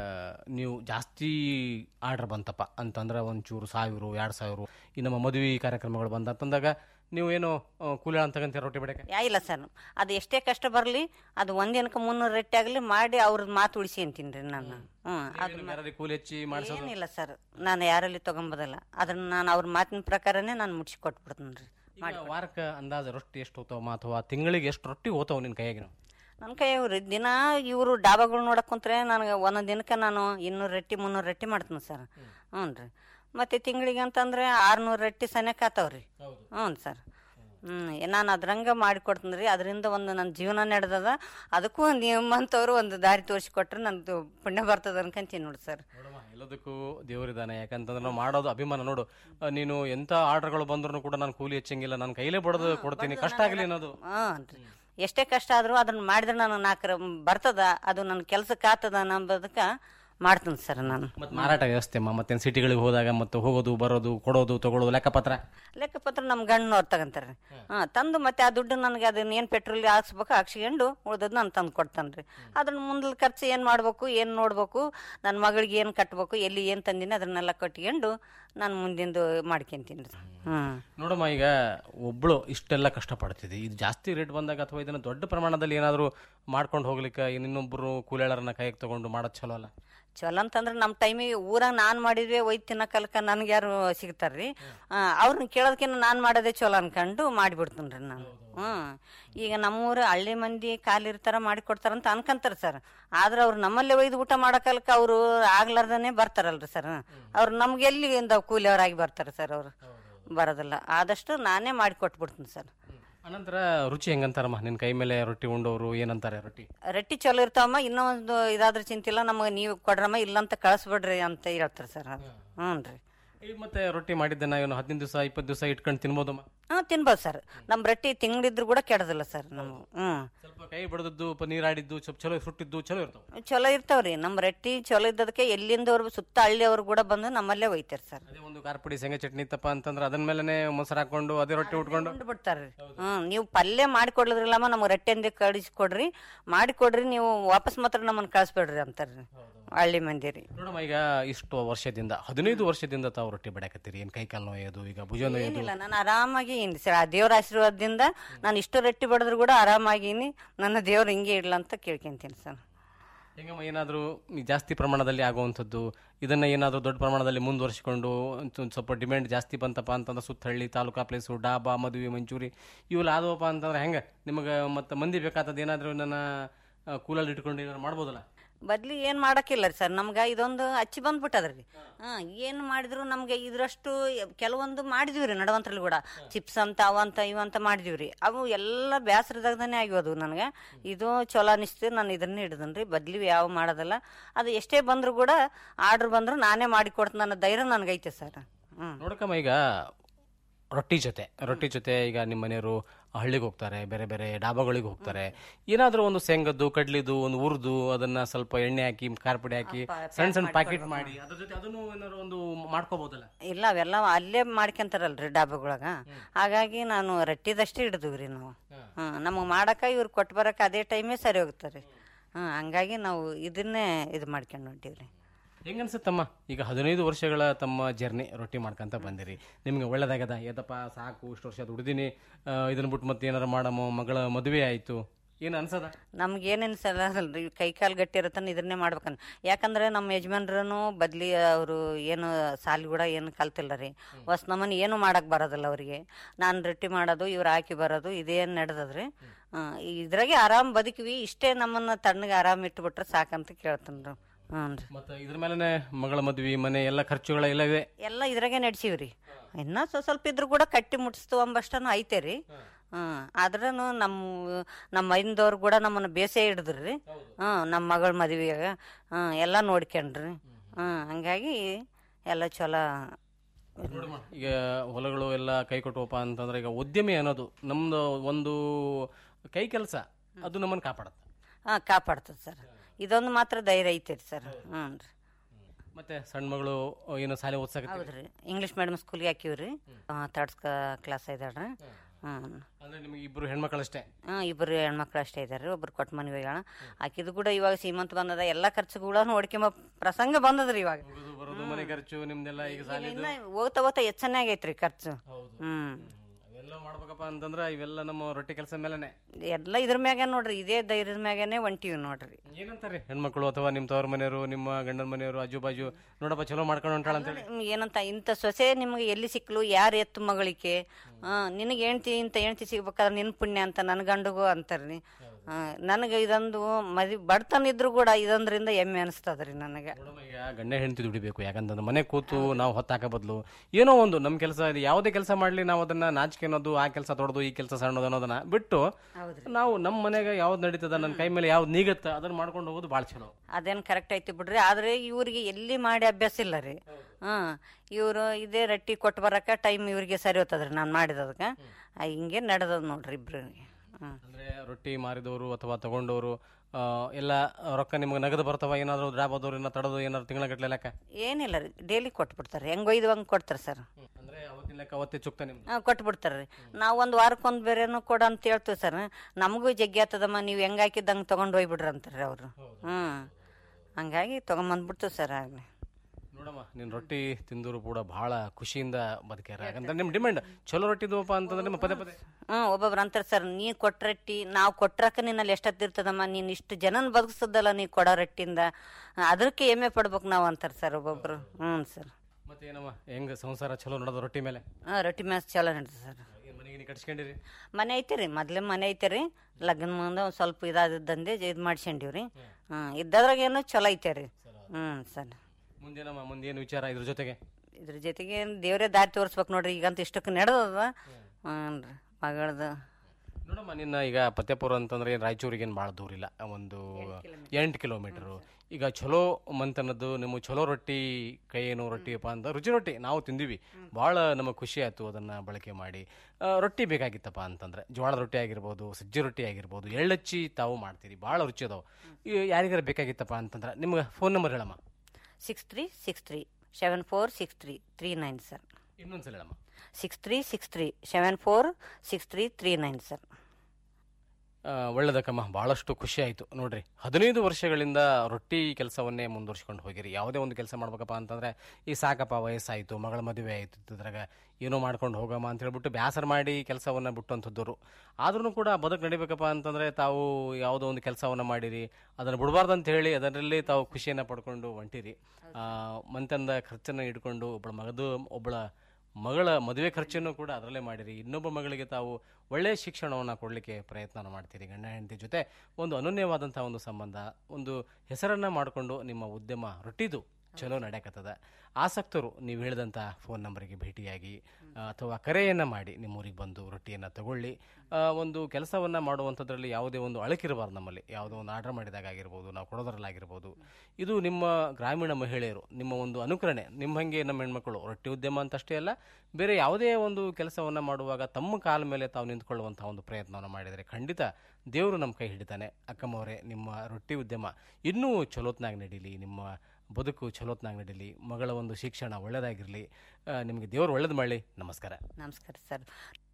ನೀವು ಜಾಸ್ತಿ ಆರ್ಡರ್ ಬಂತಪ್ಪ ಅಂತಂದ್ರೆ ಒಂಚೂರು ಸಾವಿರ ಎರಡು ಸಾವಿರ ಈ ನಮ್ಮ ಮದುವೆ ಕಾರ್ಯಕ್ರಮಗಳು ಬಂದ ಅಂತಂದಾಗ ನೀವು ಏನು ಆ, ಕೂಲಿ ಅಂತ ತಗೊಂತೀರ ರೊಟ್ಟಿ ಬಡಕ್ಕೆ
ಯಾ ಇಲ್ಲ ಸರ್ ಅದು ಎಷ್ಟೇ ಕಷ್ಟ ಬರಲಿ ಅದು ಒಂದಿನಕ್ಕೆ ಮುನ್ನೂರು ರೇಟ್ ಆಗಲಿ ಮಾಡಿ ಅವ್ರದ್ದು ಮಾತು ಉಳಿಸಿ ಅಂತೀನಿ ರೀ ನಾನು ಹ್ಞೂ ಅದು
ಯಾರಾದ್ರೂ ಕೂಲಿ ಹಚ್ಚಿ ಮಾಡಿಸೋದು
ಏನಿಲ್ಲ ಸರ್ ನಾನು ಯಾರಲ್ಲಿ ತಗೊಂಬೋದಲ್ಲ ಅದನ್ನ ನಾನು ಅವ್ರ ಮಾತಿನ ಪ್ರಕಾರನೇ ನಾನು ಮುಟ್ಸಿ ಕೊಟ್ಬಿಡ್ತೀನಿ ರೀ
ಈಗ ವಾರಕ್ಕೆ ಅಂದಾಜು ರೊಟ್ಟಿ ಎಷ್ಟು ಹೋಗ್ತಾವ ಅಥವಾ ತಿಂಗಳಿಗೆ ಎಷ್ಟು ರೊಟ್ಟಿ ಹೋಗ್ತಾವ ನಿನ್ನ ಕೈಯಾಗಿನ
ನನ್ನ ಕೈಯವ್ರಿ ದಿನ ಇವರು ಡಾಬಾಗಳು ನೋಡಕ್ ಕುಂತ್ರೆ ನನಗೆ ಒಂದೊಂದು ದಿನಕ್ಕೆ ನಾನು ಇನ್ನೂರು ರೊಟ್ಟಿ ಮುನ್ನೂರು ರೊಟ್ಟಿ ಮಾಡ್ತೀನಿ ಸರ್ ಹ್ಞೂ ರೀ ಮತ್ತು ತಿಂಗಳಿಗೆ ಅಂತಂದ್ರೆ ಆರ್ನೂರು ರೊಟ್ಟಿ ಸನೇಕ ಆತಾವ್ರಿ ಹ್ಞೂ ಸರ್ ಹ್ಞೂ ನಾನು ಅದ್ರಂಗ ಮಾಡಿಕೊಡ್ತೀನಿ ರೀ ಅದರಿಂದ ಒಂದು ನನ್ನ ಜೀವನ ನಡೆದದ ಅದಕ್ಕೂ ನಿಮ್ಮಂಥವ್ರು ಒಂದು ದಾರಿ ತೋರಿಸ್ಕೊಟ್ರೆ ನಂದು ಪುಣ್ಯ ಬರ್ತದ ಅನ್ಕೊಂತೀನಿ ನೋಡಿ ಸರ್
ನೋಡಮ್ಮ ಎಲ್ಲದಕ್ಕೂ ದೇವರಿದ್ದಾನೆ ಯಾಕಂತಂದ್ರೆ ನಾವು ಮಾಡೋದು ಅಭಿಮಾನ ನೋಡು ಆ, ನೀನು ಎಂತ ಆರ್ಡರ್ಗಳು ಬಂದ್ರು ಕೂಡ ನಾನು ಕೂಲಿ ಹೆಚ್ಚಂಗಿಲ್ಲ ನಾನು ಕೈಲೇ ಬಡದು ಕೊಡ್ತೀನಿ ಕಷ್ಟ ಆಗಲಿ ಅನ್ನೋದು
ಹಾಂ ರೀ ಎಷ್ಟೇ ಕಷ್ಟ ಆದರೂ ಅದನ್ನ ಮಾಡಿದ್ರೆ ನಾನು ನಾಲ್ಕರ ಬರ್ತದ ಅದು ನನ್ನ ಕೆಲ್ಸಕ್ಕೆ ಆತದ ಅನ್ನೋದಕ್ಕೆ ಮಾಡ್ತೀನಿ ಸರ್ ನಾನು
ಮತ್ತೆ ಮಾರಾಟ ವ್ಯವಸ್ಥೆ ಅಮ್ಮ ಮತ್ತೆ ಸಿಟಿಗಳಿಗೆ ಹೋದಾಗ ಮತ್ತೆ ಹೋಗೋದು ಬರೋದು ಕೊಡೋದು ತಗೊಳ್ಳೋದು ಲೆಕ್ಕಪತ್ರ
ಲೆಕ್ಕಪತ್ರ ನಮ್ಮ ಗಂಡನವ್ರು ತಗೊಂತಾರೆ ಹಾಂ ತಂದು ಮತ್ತೆ ಆ ದುಡ್ಡು ನನಗೆ ಅದನ್ನ ಏನು ಪೆಟ್ರೋಲ್ ಹಾಕ್ಸ್ಬೇಕು ಹಾಕ್ಸ್ಕೊಂಡು ಉಳ್ದದ್ದು ನಾನು ತಂದು ಕೊಡ್ತಾನೆ ರೀ ಅದನ್ನ ಮುಂದಲ ಖರ್ಚು ಏನು ಮಾಡ್ಬೇಕು ಏನು ನೋಡ್ಬೇಕು ನನ್ನ ಮಗಳಿಗೆ ಏನು ಕಟ್ಬೇಕು ಎಲ್ಲಿ ಏನು ತಂದಿನಿ ಅದನ್ನೆಲ್ಲ ಕಟ್ಕೊಂಡು ನಾನು ಮುಂದಿಂದು ಮಾಡ್ಕೊಂತೀನಿ ರೀ ಹ್ಞೂ
ನೋಡಮ್ಮ ಈಗ ಒಬ್ಳು ಇಷ್ಟೆಲ್ಲ ಕಷ್ಟಪಡ್ತಿದ್ದೆ ಇದು ಜಾಸ್ತಿ ರೇಟ್ ಬಂದಾಗ ಅಥವಾ ಇದನ್ನ ದೊಡ್ಡ ಪ್ರಮಾಣದಲ್ಲಿ ಏನಾದರೂ ಮಾಡ್ಕೊಂಡು ಹೋಗ್ಲಿಕ್ಕೆ ಇನ್ನೊಬ್ಬರು ಕೂಲಿಯಾಳರನ್ನ ಕೈಗೆ ತಗೊಂಡು ಮಾಡೋದು ಚಲೋ ಅಲ್ಲ
ಚಲೋ ಅಂತಂದ್ರೆ ನಮ್ಮ ಟೈಮಿಗೆ ಊರಾಗ ನಾನು ಮಾಡಿದ್ವಿ ಒಯ್ದು ತಿನ್ನಕಲ್ಕ ನನಗೆ ಯಾರು ಸಿಗ್ತಾರ್ರಿ ಅವ್ರನ್ನ ಕೇಳೋದಕ್ಕಿಂತ ನಾನು ಮಾಡೋದೇ ಚಲೋ ಅನ್ಕೊಂಡು ಮಾಡಿಬಿಡ್ತೀನಿ ರೀ ನಾನು ಹ್ಞೂ ಈಗ ನಮ್ಮೂರ ಹಳ್ಳಿ ಮಂದಿ ಕಾಲಿರ್ತಾರ ಮಾಡಿ ಕೊಡ್ತಾರಂತ ಅನ್ಕಂತಾರೆ ಸರ್ ಆದ್ರೆ ಅವ್ರು ನಮ್ಮಲ್ಲೇ ಒಯ್ದು ಊಟ ಮಾಡಕಲ್ಕ ಅವರು ಆಗ್ಲಾರ್ದನೆ ಬರ್ತಾರಲ್ರಿ ಸರ್ ಅವ್ರು ನಮ್ಗೆ ಎಲ್ಲಿಂದ ಕೂಲಿಯವರಾಗಿ ಬರ್ತಾರೆ ಸರ್ ಅವರು ಬರೋದಿಲ್ಲ ಆದಷ್ಟು ನಾನೇ ಮಾಡಿ ಕೊಟ್ಬಿಡ್ತೀನಿ ಸರ್
ಅನಂತರ ರುಚಿ ಹೆಂಗಂತಾರಮ್ಮ ನಿನ್ನ ಕೈ ಮೇಲೆ ರೊಟ್ಟಿ ಉಂಡವರು ಏನಂತಾರೆ ರೊಟ್ಟಿ
ರೊಟ್ಟಿ ಚಲೋ ಇರ್ತಾವಮ್ಮ ಇನ್ನೊಂದು ಇದಾದ್ರೆ ಚಿಂತಿಲ್ಲ ನಮಗೆ ನೀವು ಕೊಡ್ರಮ್ಮ ಇಲ್ಲಂತ ಕಳಿಸ್ಬಿಡ್ರಿ ಅಂತ ಹೇಳ್ತಾರೆ ಸರ್ ಹ್ಞೂ ರೀ
ಈಗ ಮತ್ತೆ ರೊಟ್ಟಿ ಮಾಡಿದ್ದನ್ನ ಏನು ಹದಿನೈದು ದಿವಸ ಇಪ್ಪತ್ತು ದಿವಸ ಇಟ್ಕೊಂಡು ತಿನ್ಬೋದಮ್ಮ
ಹಾಂ ತಿನ್ಬೋದು ಸರ್ ನಮ್ಮ ರೊಟ್ಟಿ ತಿಂಗಳಿದ್ರು ಕೂಡ ಕೆಡೋದಿಲ್ಲ ಸರ್ ನಮ್ಗೆ ಹ್ಞೂ
ಸ್ವಲ್ಪ ಕೈ ಬಡದದ್ದು ನೀರಾಡಿದ್ದು ಸ್ವಲ್ಪ ಚಲೋ ಸುಟ್ಟಿದ್ದು ಚಲೋ ಇರ್ತಾವ
ಚಲೋ ಇರ್ತಾವ್ರಿ ನಮ್ಮ ರೊಟ್ಟಿ ಚಲೋ ಇದ್ದದಕ್ಕೆ ಎಲ್ಲಿಂದವ್ರು ಸುತ್ತ ಹಳ್ಳಿಯವ್ರು ಕೂಡ ಬಂದು ನಮ್ಮಲ್ಲೇ ಒಯ್ತಾರೆ ಸರ್
ಅದೇ ಒಂದು ಕಾರ್ಪುಡಿ ಶೇಂಗಾ ಚಟ್ನಿ ಇತ್ತಪ್ಪ ಅಂತಂದ್ರೆ ಅದನ್ನ ಮೇಲೆನೆ ಮೊಸರು ಹಾಕೊಂಡು ಅದೇ ರೊಟ್ಟಿ ಉಟ್ಕೊಂಡು
ಉಂಡು ಬಿಡ್ತಾರ್ರಿ ಹ್ಞೂ ನೀವು ಪಲ್ಯ ಮಾಡಿಕೊಡ್ಲಿಲ್ಲಮ್ಮ ನಮಗೆ ರೊಟ್ಟಿ ಅಂದೇ ಕಳಿಸ್ಕೊಡ್ರಿ ಮಾಡಿಕೊಡ್ರಿ ನೀವು ವಾಪಸ್ ಮಾತ್ರ ನಮ್ಮನ್ನು ಕಳಿಸ್ಬೇಡ್ರಿ ಅಂತಾರ್ರಿ ಹಳ್ಳಿ ಮಂದಿ ರೀ
ನೋಡಮ್ಮ ಈಗ ಇಷ್ಟು ವರ್ಷದಿಂದ ಹದಿನೈದು ವರ್ಷದಿಂದ ತಾವು ರೊಟ್ಟಿ ಬಡಕತ್ತೀರಿ ಏನು ಕೈ ಕಾಲು ನೋಯೋದು ಈಗ ಭುಜ ನೋಯೋದು
ಏನಿಲ್ಲ ನಾನು ಆರಾಮಾಗಿ ಇನಿ ಸರ್ ಆ ದೇವ್ರ ಆಶೀರ್ವಾದದಿಂದ ನಾನು ಇಷ್ಟು ರೊಟ್ಟಿ ಬಡಿದ್ರು ಕೂಡ ಆರಾಮಾಗಿನಿ ನನ್ನ ದೇವ್ರು ಹಿಂಗೆ ಇಡ್ಲ ಅಂತ ಕೇಳ್ಕೊಂತೀನಿ ಸರ್
ಹೆಂಗಮ್ಮ ಏನಾದರೂ ಜಾಸ್ತಿ ಪ್ರಮಾಣದಲ್ಲಿ ಆಗುವಂಥದ್ದು ಇದನ್ನ ಏನಾದರೂ ದೊಡ್ಡ ಪ್ರಮಾಣದಲ್ಲಿ ಮುಂದುವರಿಸಿಕೊಂಡು ಒಂದ್ ಸ್ವಲ್ಪ ಡಿಮ್ಯಾಂಡ್ ಜಾಸ್ತಿ ಬಂತಪ್ಪ ಅಂತಂದ್ರೆ ಸುತ್ತಹಳ್ಳಿ ತಾಲೂಕಾ ಪ್ಲೇಸು ಡಾಬಾ ಮದುವೆ ಮಂಚೂರಿ ಇವೆಲ್ಲ ಆದವಪ್ಪ ಅಂತಂದ್ರೆ ಹೆಂಗೆ ನಿಮಗೆ ಮತ್ತೆ ಮಂದಿ ಬೇಕಾದದ್ದು ಏನಾದರೂ ನನ್ನ ಕೂಲಲ್ಲಿ ಇಟ್ಕೊಂಡು ಏನಾದ್ರು ಮಾಡ್ಬೋದಲ್ಲ
ಬದ್ಲಿ ಏನು ಮಾಡೋಕ್ಕಿಲ್ಲ ರೀ ಸರ್ ನಮ್ಗೆ ಇದೊಂದು ಹಚ್ಚಿ ಬಂದ್ಬಿಟ್ಟದ್ರಿ ಹಾಂ ಏನು ಮಾಡಿದ್ರು ನಮಗೆ ಇದರಷ್ಟು ಕೆಲವೊಂದು ಮಾಡಿದ್ವಿ ರೀ ನಡವಂತ್ರಲ್ಲಿ ಕೂಡ ಚಿಪ್ಸ್ ಅಂತ ಅವಂತ ಇವಂತ ಮಾಡಿದ್ವಿ ರೀ ಅವು ಎಲ್ಲ ಬೇಸರದಾಗನೇ ಆಗ್ಯೋದು ನನಗೆ ಇದು ಚಲೋ ಅನಿಸ್ತು ನಾನು ಇದನ್ನೇ ಹಿಡಿದನ್ ರೀ ಬದ್ಲಿ ಯಾವ ಮಾಡೋದಲ್ಲ ಅದು ಎಷ್ಟೇ ಬಂದರೂ ಕೂಡ ಆರ್ಡ್ರ್ ಬಂದರೂ ನಾನೇ ಮಾಡಿ ಕೊಡ್ತೀನಿ ಅನ್ನೋ ಧೈರ್ಯ ನನಗೈತೆ ಸರ್ ಹ್ಞೂ
ನೋಡ್ಕಮ್ಮ ಈಗ ರೊಟ್ಟಿ ಜೊತೆ ರೊಟ್ಟಿ ಜೊತೆ ಈಗ ನಿಮ್ಮ ಮನೆಯವರು ಹಳ್ಳಿಗೆ ಹೋಗ್ತಾರೆ ಬೇರೆ ಬೇರೆ ಡಾಬಾಗಳಿಗೆ ಹೋಗ್ತಾರೆ ಏನಾದರೂ ಒಂದು ಶೇಂಗದ್ದು ಕಡ್ಲಿದು ಒಂದು ಹುರಿದು ಅದನ್ನ ಸ್ವಲ್ಪ ಎಣ್ಣೆ ಹಾಕಿ ಖಾರ ಪುಡಿ ಹಾಕಿ ಸಣ್ಣ ಸಣ್ಣ ಪ್ಯಾಕೆಟ್ ಮಾಡಿ ಅದ್ರ ಜೊತೆ ಅದನ್ನು ಏನಾದ್ರು ಒಂದು ಮಾಡ್ಕೋಬಹುದಲ್ಲ
ಇಲ್ಲ ಅವೆಲ್ಲ ಅಲ್ಲೇ ಮಾಡ್ಕೊಂತಾರಲ್ರಿ ಡಾಬಾಗೊಳಗ ಹಾಗಾಗಿ ನಾನು ರಟ್ಟಿದಷ್ಟೇ ಹಿಡಿದ್ವಿ ನಾವು ಹ್ಮ್ ನಮಗೆ ಮಾಡಕ ಇವ್ರು ಕೊಟ್ಟು ಬರಕ ಅದೇ ಟೈಮೇ ಸರಿ ಹೋಗ್ತಾರೆ ಹ್ಮ್ ಹಂಗಾಗಿ ನಾವು ಇದನ್ನೇ ಇದು ಮಾಡ್ಕೊಂಡು ಹೊಂಟೀವ್ರಿ
ಹೆಂಗನ್ಸುತ್ತಮ್ಮ ಈಗ ಹದಿನೈದು ವರ್ಷಗಳ ತಮ್ಮ ಜರ್ನಿ ರೊಟ್ಟಿ ಮಾಡ್ಕೊಂತ ಬಂದಿರಿ ನಿಮ್ಗೆ ಒಳ್ಳೇದಾಗ್ಯದ ಏತಪ್ಪ ಸಾಕು ಇಷ್ಟು ವರ್ಷ ದುಡ್ದಿನಿ ಆ, ಇದನ್ನ ಬಿಟ್ಟು ಮತ್ತೆ ಏನಾರು ಮಾಡಮೋ ಮಗಳ ಮದುವೆ ಆಯ್ತು ಏನು ಅನ್ಸದ
ನಮ್ಗೆ ಏನೇನು ಸಲಹಲ್ರಿ ಕೈ ಕಾಲು ಗಟ್ಟಿ ಇರತ್ತನ ಇದನ್ನೇ ಮಾಡ್ಬೇಕನ್ ಯಾಕಂದ್ರೆ ನಮ್ಮ ಯಜಮಾನ್ರನು ಬದ್ಲಿ ಅವರು ಏನು ಸಾಲಿ ಕೂಡ ಏನು ಕಲ್ತಿಲ್ಲ ರೀ ಹೊಸ ನಮ್ಮನೆ ಏನು ಮಾಡಕ್ ಬರೋದಿಲ್ಲ ಅವರಿಗೆ ನಾನು ರೊಟ್ಟಿ ಮಾಡೋದು ಇವ್ರು ಹಾಕಿ ಬರೋದು ಇದೇನು ನಡೆದದ್ರಿ ಇದ್ರಾಗೆ ಆರಾಮ್ ಬದುಕಿವಿ ಇಷ್ಟೇ ನಮ್ಮನ್ನ ತಣ್ಣಗೆ ಆರಾಮ್ ಇಟ್ಬಿಟ್ರೆ ಸಾಕಂತ ಕೇಳ್ತೀನಿ ರೀ ಹ್ಞೂ ರೀ
ಮತ್ತೆ ಇದ್ರ ಮೇಲೆ ಮಗಳ ಮದುವೆ ಮನೆ ಎಲ್ಲ ಖರ್ಚುಗಳ ಎಲ್ಲ ಇವೆ
ಎಲ್ಲ ಇದ್ರಾಗೆ ನಡ್ಸೀವ್ರಿ ಇನ್ನ ಸ್ವ- ಸ್ವಲ್ಪ ಇದ್ರು ಕೂಡ ಕಟ್ಟಿ ಮುಟ್ಟಿಸ್ತು ಅಂಬಷ್ಟನು ಐತೆ ರೀ ಹ್ಮ್ ಆದ್ರೂ ನಮ್ಮ ನಮ್ಮ ಮೈಂದವ್ರು ಕೂಡ ನಮ್ಮನ್ನ ಬೇಸೆ ಹಿಡಿದ್ರಿ ಹ್ಮ್ ನಮ್ಮ ಮಗಳ ಮದುವೆಯಾಗ ಹ್ಮ್ ಎಲ್ಲ ನೋಡ್ಕೊಂಡ್ರಿ ಹ್ಮ್ ಹಂಗಾಗಿ ಎಲ್ಲ ಚಲೋ
ನೋಡಮ್ಮ ಈಗ ಹೊಲಗಳು ಎಲ್ಲ ಕೈ ಕೊಟ್ಟವಪ್ಪ ಅಂತಂದ್ರೆ ಈಗ ಉದ್ಯಮಿ ಅನ್ನೋದು ನಮ್ದು ಒಂದು ಕೈ ಕೆಲಸ ಅದು ನಮ್ಮನ್ನು ಕಾಪಾಡುತ್ತೆ
ಹಾ ಕಾಪಾಡ್ತದೆ ಸರ್ ಇದೊಂದು ಮಾತ್ರ ಧೈರ್ಯ ಐತೆ ರೀ ಸರ್ ಹ್ಞೂ ರೀ
ಮತ್ತೆ ಸಣ್ಣ ಮಗಳು ಏನು ಶಾಲೆ ಓದ್ಸಕತ್ತೀವಿ
ಹೌದ್ರಿ ಇಂಗ್ಲೀಷ್ ಮೀಡಿಯಮ್ ಸ್ಕೂಲಿಗೆ ಹಾಕಿವ್ರಿ ತರ್ಡ್ ಕ್ಲಾಸ್ ಇದ್ದಾಳ್ರಿ ಹ್ಞೂ
ಅಂದ್ರೆ ನಿಮಗೆ ಇಬ್ರು ಹೆಣ್ಮಕ್ಳಷ್ಟೇ
ಹಾಂ ಇಬ್ಬರು ಹೆಣ್ಮಕ್ಳು ಅಷ್ಟೇ ಇದ್ದಾರೆ ಒಬ್ರು ಕೊಟ್ಟು ಮನೆ ಹೋಗ್ಯಾಳ ಆಕಿದು ಕೂಡ ಇವಾಗ ಸೀಮಂತ ಬಂದದ ಎಲ್ಲ ಖರ್ಚುಗಳನ್ನ ನೋಡ್ಕೊಂಬ ಪ್ರಸಂಗ ಬಂದದ್ರಿ ಇವಾಗ
ಹೋಗೋದು ಬರೋದು ಮನೆ ಖರ್ಚು ನಿಮ್ದೆಲ್ಲ ಈಗ ಸಾಲಿ
ಇನ್ನ ಹೋಗ್ತಾ ಹೋಗ್ತಾ ಹೆಚ್ಚನ್ನೇ ಆಗೈತ್ರಿ ಖರ್ಚು ಹ್ಮ್
ಅವೆಲ್ಲ ಮಾಡ್ಬೇಕಪ್ಪ ಅಂತಂದ್ರೆ ಇವೆಲ್ಲ ನಮ್ಮ ರೊಟ್ಟಿ ಕೆಲಸ ಮೇಲೆನೆ
ಎಲ್ಲ ಇದ್ರ ಮ್ಯಾಗ ನೋಡ್ರಿ ಇದೇ ಧೈರ್ಯದ ಮ್ಯಾಗನೆ ಹೊಂಟಿವಿ ನೋಡ್ರಿ
ಏನಂತಾರೆ ಹೆಣ್ಮಕ್ಳು ಅಥವಾ ನಿಮ್ಮ ತವ್ರ ಮನೆಯವರು ನಿಮ್ಮ ಗಂಡನ ಮನೆಯವರು ಆಜು ಬಾಜು ನೋಡಪ್ಪ ಚಲೋ ಮಾಡ್ಕೊಂಡು ಹೊಂಟಾಳ ಅಂತೇಳಿ
ಹ್ಮ್, ಏನಂತ ಇಂಥ ಸೊಸೆ ನಿಮ್ಗೆ ಎಲ್ಲಿ ಸಿಕ್ಲು ಯಾರು ಎತ್ತು ಮಗಳಿಕೆ ನಿನಗೆ ಹೆಣ್ತಿ ಇಂಥ ಹೆಣ್ತಿ ಸಿಗ್ಬೇಕಾದ್ರೆ ನಿನ್ ಪುಣ್ಯ ಅಂತ ನನ್ನ ಗಂಡಗೂ ಅಂತಾರ್ರಿ ನನಗೆ ಇದೊಂದು ಮದ್ವಿ ಬಡತನ ಇದ್ರು ಕೂಡ ಇದೊಂದ್ರಿಂದ ಹೆಮ್ಮೆ ಅನಿಸ್ತದ್ರಿ ನನಗೆ
ನೋಡಮ್ಮ, ಈಗ ಗಂಡ ಹೆಂಡತಿ ದುಡಿಬೇಕು ಯಾಕಂತಂದ್ರೆ ಮನೆ ಕೂತು ನಾವು ಹೊತ್ತಾಕ ಬದಲು ಏನೋ ಒಂದು ನಮ್ಮ ಕೆಲಸ ಯಾವುದೇ ಕೆಲಸ ಮಾಡ್ಲಿ ನಾವು ಅದನ್ನ ನಾಚಿಕೆ ಅನ್ನೋದು ಆ ಕೆಲಸ ದೊಡ್ಡದು ಈ ಕೆಲಸ ಸಣ್ಣದು ಅನ್ನೋದನ್ನ ಬಿಟ್ಟು ನಾವು ನಮ್ಮ ಮನೆಗೆ ಯಾವ್ದು ನಡೀತದ ನನ್ನ ಕೈ ಮೇಲೆ ಯಾವ್ದು ನೀಗತ್ತ ಅದನ್ನ ಮಾಡ್ಕೊಂಡು ಹೋಗೋದು ಭಾಳ ಚಲೋ
ಅದೇನು ಕರೆಕ್ಟ್ ಐತಿ ಬಿಡ್ರಿ ಆದ್ರೆ ಇವ್ರಿಗೆ ಎಲ್ಲಿ ಮಾಡಿ ಅಭ್ಯಾಸ ಇಲ್ಲ ರೀ ಹ್ಮ್ ಇವರು ಇದೇ ರೊಟ್ಟಿ ಕೊಟ್ಟು ಬರಕ ಟೈಮ್ ಇವ್ರಿಗೆ ಸರಿ ಹೋಗ್ತದ್ರಿ ನಾನು ಮಾಡಿದದಕ್ಕೆ ಹಿಂಗೆ ನಡೆದದ ನೋಡ್ರಿ ಇಬ್ರಿಗೆ ಹ್ಮ್
ಅಂದ್ರೆ ರೊಟ್ಟಿ ಮಾರಿದವರು ಅಥವಾ ತಗೊಂಡವರು ಆ, ಎಲ್ಲ ರೊಕ್ಕ ನಿಮ್ಗೆ ನಗದು ಬರ್ತಾವ ಏನಾದ್ರು ಡ್ರಾಬಾದವ್ರು ಏನಾದ್ರು ತಡೋದು ಏನಾದ್ರು ತಿಂಗಳ ಗಟ್ಟಲೆ ಲೆಕ್ಕ
ಏನಿಲ್ಲ ರೀ ಡೈಲಿ ಕೊಟ್ಬಿಡ್ತಾರೆ ಹೆಂಗ್ ಒಯ್ದು ಹಂಗೆ ಕೊಡ್ತಾರೆ ಸರ್
ಅಂದ್ರೆ ಅವತ್ತಿನ ಲೆಕ್ಕ ಅವತ್ತೇ ಚುಕ್ತ ನಿಮ್ದು
ಹಾಂ ಕೊಟ್ಬಿಡ್ತಾರೆ ರೀ ನಾವು ಒಂದು ವಾರಕ್ಕೊಂದು ಬೇರೆನೂ ಕೊಡು ಅಂತ ಹೇಳ್ತೀವಿ ಸರ್ ನಮಗೂ ಜಗ್ಗಿ ಆಗ್ತದಮ್ಮ ನೀವು ಹೆಂಗೆ ಹಾಕಿದ್ದಂಗೆ ತೊಗೊಂಡು ಹೋಗ್ಬಿಡ್ರಿ ಅಂತಾರೆ ಅವರು ಹ್ಞೂ ಹಂಗಾಗಿ ತೊಗೊಂಬಂದ್ಬಿಡ್ತೀವಿ ಸರ್ ಆಗಲಿ
ನೋಡಮ್ಮ ನೀನ್ ರೊಟ್ಟಿ ತಿಂದರು ಕೂಡ ಬಹಳ ಖುಷಿಯಿಂದ ಬದುಕ್ಯಾರ ಯಾಕಂದ್ರೆ ನಿಮ್ ಡಿಮ್ಯಾಂಡ್ ಚಲೋ ರೊಟ್ಟಿ ಇದ್ವಪ್ಪ ಅಂತಂದ್ರೆ ನಿಮ್ಮ ಪದೇ ಪದೇ
ಹ್ಞೂ ಒಬ್ಬೊಬ್ರು ಅಂತಾರೆ ಸರ್ ನೀ ಕೊಟ್ಟ ರೊಟ್ಟಿ ನಾವು ಕೊಟ್ರಕ್ಕ ನಿನ್ನಲ್ಲಿ ಎಷ್ಟೊತ್ತಿರ್ತದಮ್ಮ ನೀನು ಇಷ್ಟು ಜನನ ಬದುಕಿಸದಲ್ಲ ನೀ ಕೊಡೋ ರೊಟ್ಟಿಯಿಂದ ಅದಕ್ಕೆ ಹೆಮ್ಮೆ ಪಡ್ಬೇಕು ನಾವು ಅಂತಾರೆ ಸರ್ ಒಬ್ಬೊಬ್ರು ಹ್ಞೂ ಸರ್
ಮತ್ತೆ ಏನಮ್ಮ ಹೆಂಗ್ ಸಂಸಾರ ಚಲೋ ನೋಡೋದು ರೊಟ್ಟಿ ಮೇಲೆ
ಹಾಂ ರೊಟ್ಟಿ ಮ್ಯಾಸ್ ಚಲೋ ನಡೀತದೆ ಸರ್
ಏನ್ ಮನೆಗೆ ನೀ ಕಟ್ಸ್ಕೊಂಡಿರಿ
ಮನೆ ಐತೆ ರೀ ಮೊದ್ಲೇ ಮನೆ ಐತೆ ರೀ ಲಗ್ನ ಮುಂದೆ ಒಂದು ಸ್ವಲ್ಪ ಇದಾದಂದೆ ಇದು ಮಾಡ್ಸ್ಕೊಂಡಿವಿ ರೀ ಹ್ಞೂ ಇದ್ದದ್ರಾಗ ಏನೋ ಚಲೋ ಐತೆ ರೀ ಹ್ಞೂ ಸರ್
ಮುಂದೇನಮ್ಮ ಮುಂದೇನು ವಿಚಾರ ಇದ್ರ ಜೊತೆಗೆ
ಇದ್ರ ಜೊತೆಗೆ ದೇವರೇ ದಾರಿ ತೋರಿಸ್ಬೇಕು ನೋಡ್ರಿ ಈಗಂತ ಇಷ್ಟಕ್ಕೆ ನಡೆದದ ಹ್ಞೂ ರೀ ಮಗಳದು
ನೋಡಮ್ಮ ನಿನ್ನ ಈಗ ಫತೇಪುರ ಅಂತಂದ್ರೆ ಏನ್ ರಾಯಚೂರಿಗೆ ಏನು ಭಾಳ ದೂರ ಇಲ್ಲ ಒಂದು ಎಂಟು ಕಿಲೋಮೀಟರು ಈಗ ಚಲೋ ಮಂತನದ್ದು ನಿಮ್ಮ ಚಲೋ ರೊಟ್ಟಿ ಕೈ ಏನು ರೊಟ್ಟಿಯಪ್ಪ ಅಂತ ರುಚಿ ರೊಟ್ಟಿ ನಾವು ತಿಂದಿವಿ ಭಾಳ ನಮಗೆ ಖುಷಿ ಆಯ್ತು ಅದನ್ನು ಬಳಕೆ ಮಾಡಿ ಆ, ರೊಟ್ಟಿ ಬೇಕಾಗಿತ್ತಪ್ಪ ಅಂತಂದ್ರೆ ಜೋಳದ ರೊಟ್ಟಿ ಆಗಿರ್ಬೋದು ಸಜ್ಜಿ ರೊಟ್ಟಿ ಆಗಿರ್ಬೋದು ಎಳ್ಳಚ್ಚಿ ತಾವು ಮಾಡ್ತೀರಿ ಭಾಳ ರುಚಿ ಅದಾವೆ ಈ ಯಾರಿಗಾರ ಬೇಕಾಗಿತ್ತಪ್ಪ ಅಂತಂದ್ರೆ ನಿಮ್ಗೆ ಫೋನ್ ನಂಬರ್ ಹೇಳಮ್ಮ
six three six three seven four six three three nine sir
ಇನ್ನೊಂದ್ಸಲ ಹೇಳಮ್ಮ
six three six three seven four six three three nine sir
ಆ, ಒಳ್ಳೆದಕ್ಕಮ್ಮ ಭಾಳಷ್ಟು ಖುಷಿ ಆಯಿತು ನೋಡ್ರಿ ಹದಿನೈದು ವರ್ಷಗಳಿಂದ ರೊಟ್ಟಿ ಕೆಲಸವನ್ನೇ ಮುಂದುವರ್ಸ್ಕೊಂಡು ಹೋಗಿರಿ ಯಾವುದೇ ಒಂದು ಕೆಲಸ ಮಾಡ್ಬೇಕಪ್ಪ ಅಂತಂದ್ರೆ ಈ ಸಾಕಪ್ಪ ವಯಸ್ಸಾಯಿತು ಮಗಳ ಮದುವೆ ಆಯಿತು ಇದ್ರಾಗ ಏನೋ ಮಾಡ್ಕೊಂಡು ಹೋಗಮ್ಮ ಅಂತ ಹೇಳ್ಬಿಟ್ಟು ಬೇಸರ ಮಾಡಿ ಕೆಲಸವನ್ನು ಬಿಟ್ಟಂಥದ್ದವರು ಆದ್ರೂ ಕೂಡ ಬದುಕು ನಡಿಬೇಕಪ್ಪ ಅಂತಂದ್ರೆ ತಾವು ಯಾವುದೋ ಒಂದು ಕೆಲಸವನ್ನು ಮಾಡಿರಿ ಅದನ್ನು ಬಿಡಬಾರ್ದು ಅಂತ ಹೇಳಿ ಅದರಲ್ಲಿ ತಾವು ಖುಷಿಯನ್ನು ಪಡ್ಕೊಂಡು ಹೊಂಟಿರಿ ಮಂತಂದ ಖರ್ಚನ್ನು ಇಟ್ಕೊಂಡು ಒಬ್ಬಳ ಮಗದು ಒಬ್ಬಳ ಮಗಳ ಮದುವೆ ಖರ್ಚನ್ನು ಕೂಡ ಅದರಲ್ಲೇ ಮಾಡಿರಿ ಇನ್ನೊಬ್ಬ ಮಗಳಿಗೆ ತಾವು ಒಳ್ಳೆಯ ಶಿಕ್ಷಣವನ್ನು ಕೊಡಲಿಕ್ಕೆ ಪ್ರಯತ್ನ ಮಾಡ್ತೀರಿ ಗಂಡ ಹೆಂಡತಿ ಜೊತೆ ಒಂದು ಅನನ್ಯವಾದಂಥ ಒಂದು ಸಂಬಂಧ ಒಂದು ಹೆಸರನ್ನು ಮಾಡಿಕೊಂಡು ನಿಮ್ಮ ಉದ್ಯಮ ರೊಟ್ಟಿದು ಚಲೋ ನಡೆಯಕತ್ತದ ಆಸಕ್ತರು ನೀವು ಹೇಳಿದಂಥ ಫೋನ್ ನಂಬರ್ಗೆ ಭೇಟಿಯಾಗಿ ಆ, ಅಥವಾ ಕರೆಯನ್ನು ಮಾಡಿ ನಿಮ್ಮ ಊರಿಗೆ ಬಂದು ರೊಟ್ಟಿಯನ್ನು ತಗೊಳ್ಳಿ ಆ, ಒಂದು ಕೆಲಸವನ್ನು ಮಾಡುವಂಥದ್ರಲ್ಲಿ ಯಾವುದೇ ಒಂದು ಅಳಕಿರಬಾರ್ದು ನಮ್ಮಲ್ಲಿ ಯಾವುದೋ ಒಂದು ಆರ್ಡರ್ ಮಾಡಿದಾಗ ಆಗಿರ್ಬೋದು ನಾವು ಕೊಡೋದ್ರಲ್ಲಾಗಿರ್ಬೋದು ಇದು ನಿಮ್ಮ ಗ್ರಾಮೀಣ ಮಹಿಳೆಯರು ನಿಮ್ಮ ಒಂದು ಅನುಕರಣೆ ನಿಮ್ಮ ಹಾಗೆ ನಮ್ಮ ಹೆಣ್ಮಕ್ಳು ರೊಟ್ಟಿ ಉದ್ಯಮ ಅಂತ ಅಷ್ಟೇ ಅಲ್ಲ ಬೇರೆ ಯಾವುದೇ ಒಂದು ಕೆಲಸವನ್ನು ಮಾಡುವಾಗ ತಮ್ಮ ಕಾಲ ಮೇಲೆ ತಾವು ನಿಂತ್ಕೊಳ್ಳುವಂಥ ಒಂದು ಪ್ರಯತ್ನವನ್ನು ಮಾಡಿದರೆ ಖಂಡಿತ ದೇವರು ನಮ್ಮ ಕೈ ಹಿಡಿತಾನೆ ಅಕ್ಕಮ್ಮವರೇ ನಿಮ್ಮ ರೊಟ್ಟಿ ಉದ್ಯಮ ಇನ್ನೂ ಚಲೋತ್ನಾಗ ನಡೀಲಿ ನಿಮ್ಮ ಬದುಕು ಚಲೋತ್ನಾಗ ನಡೀಲಿ ಮಗಳ ಒಂದು ಶಿಕ್ಷಣ ಒಳ್ಳೆಯದಾಗಿರಲಿ ನಿಮಗೆ ದೇವರು ಒಳ್ಳೇದು ಮಾಡಲಿ ನಮಸ್ಕಾರ
ನಮಸ್ಕಾರ ಸರ್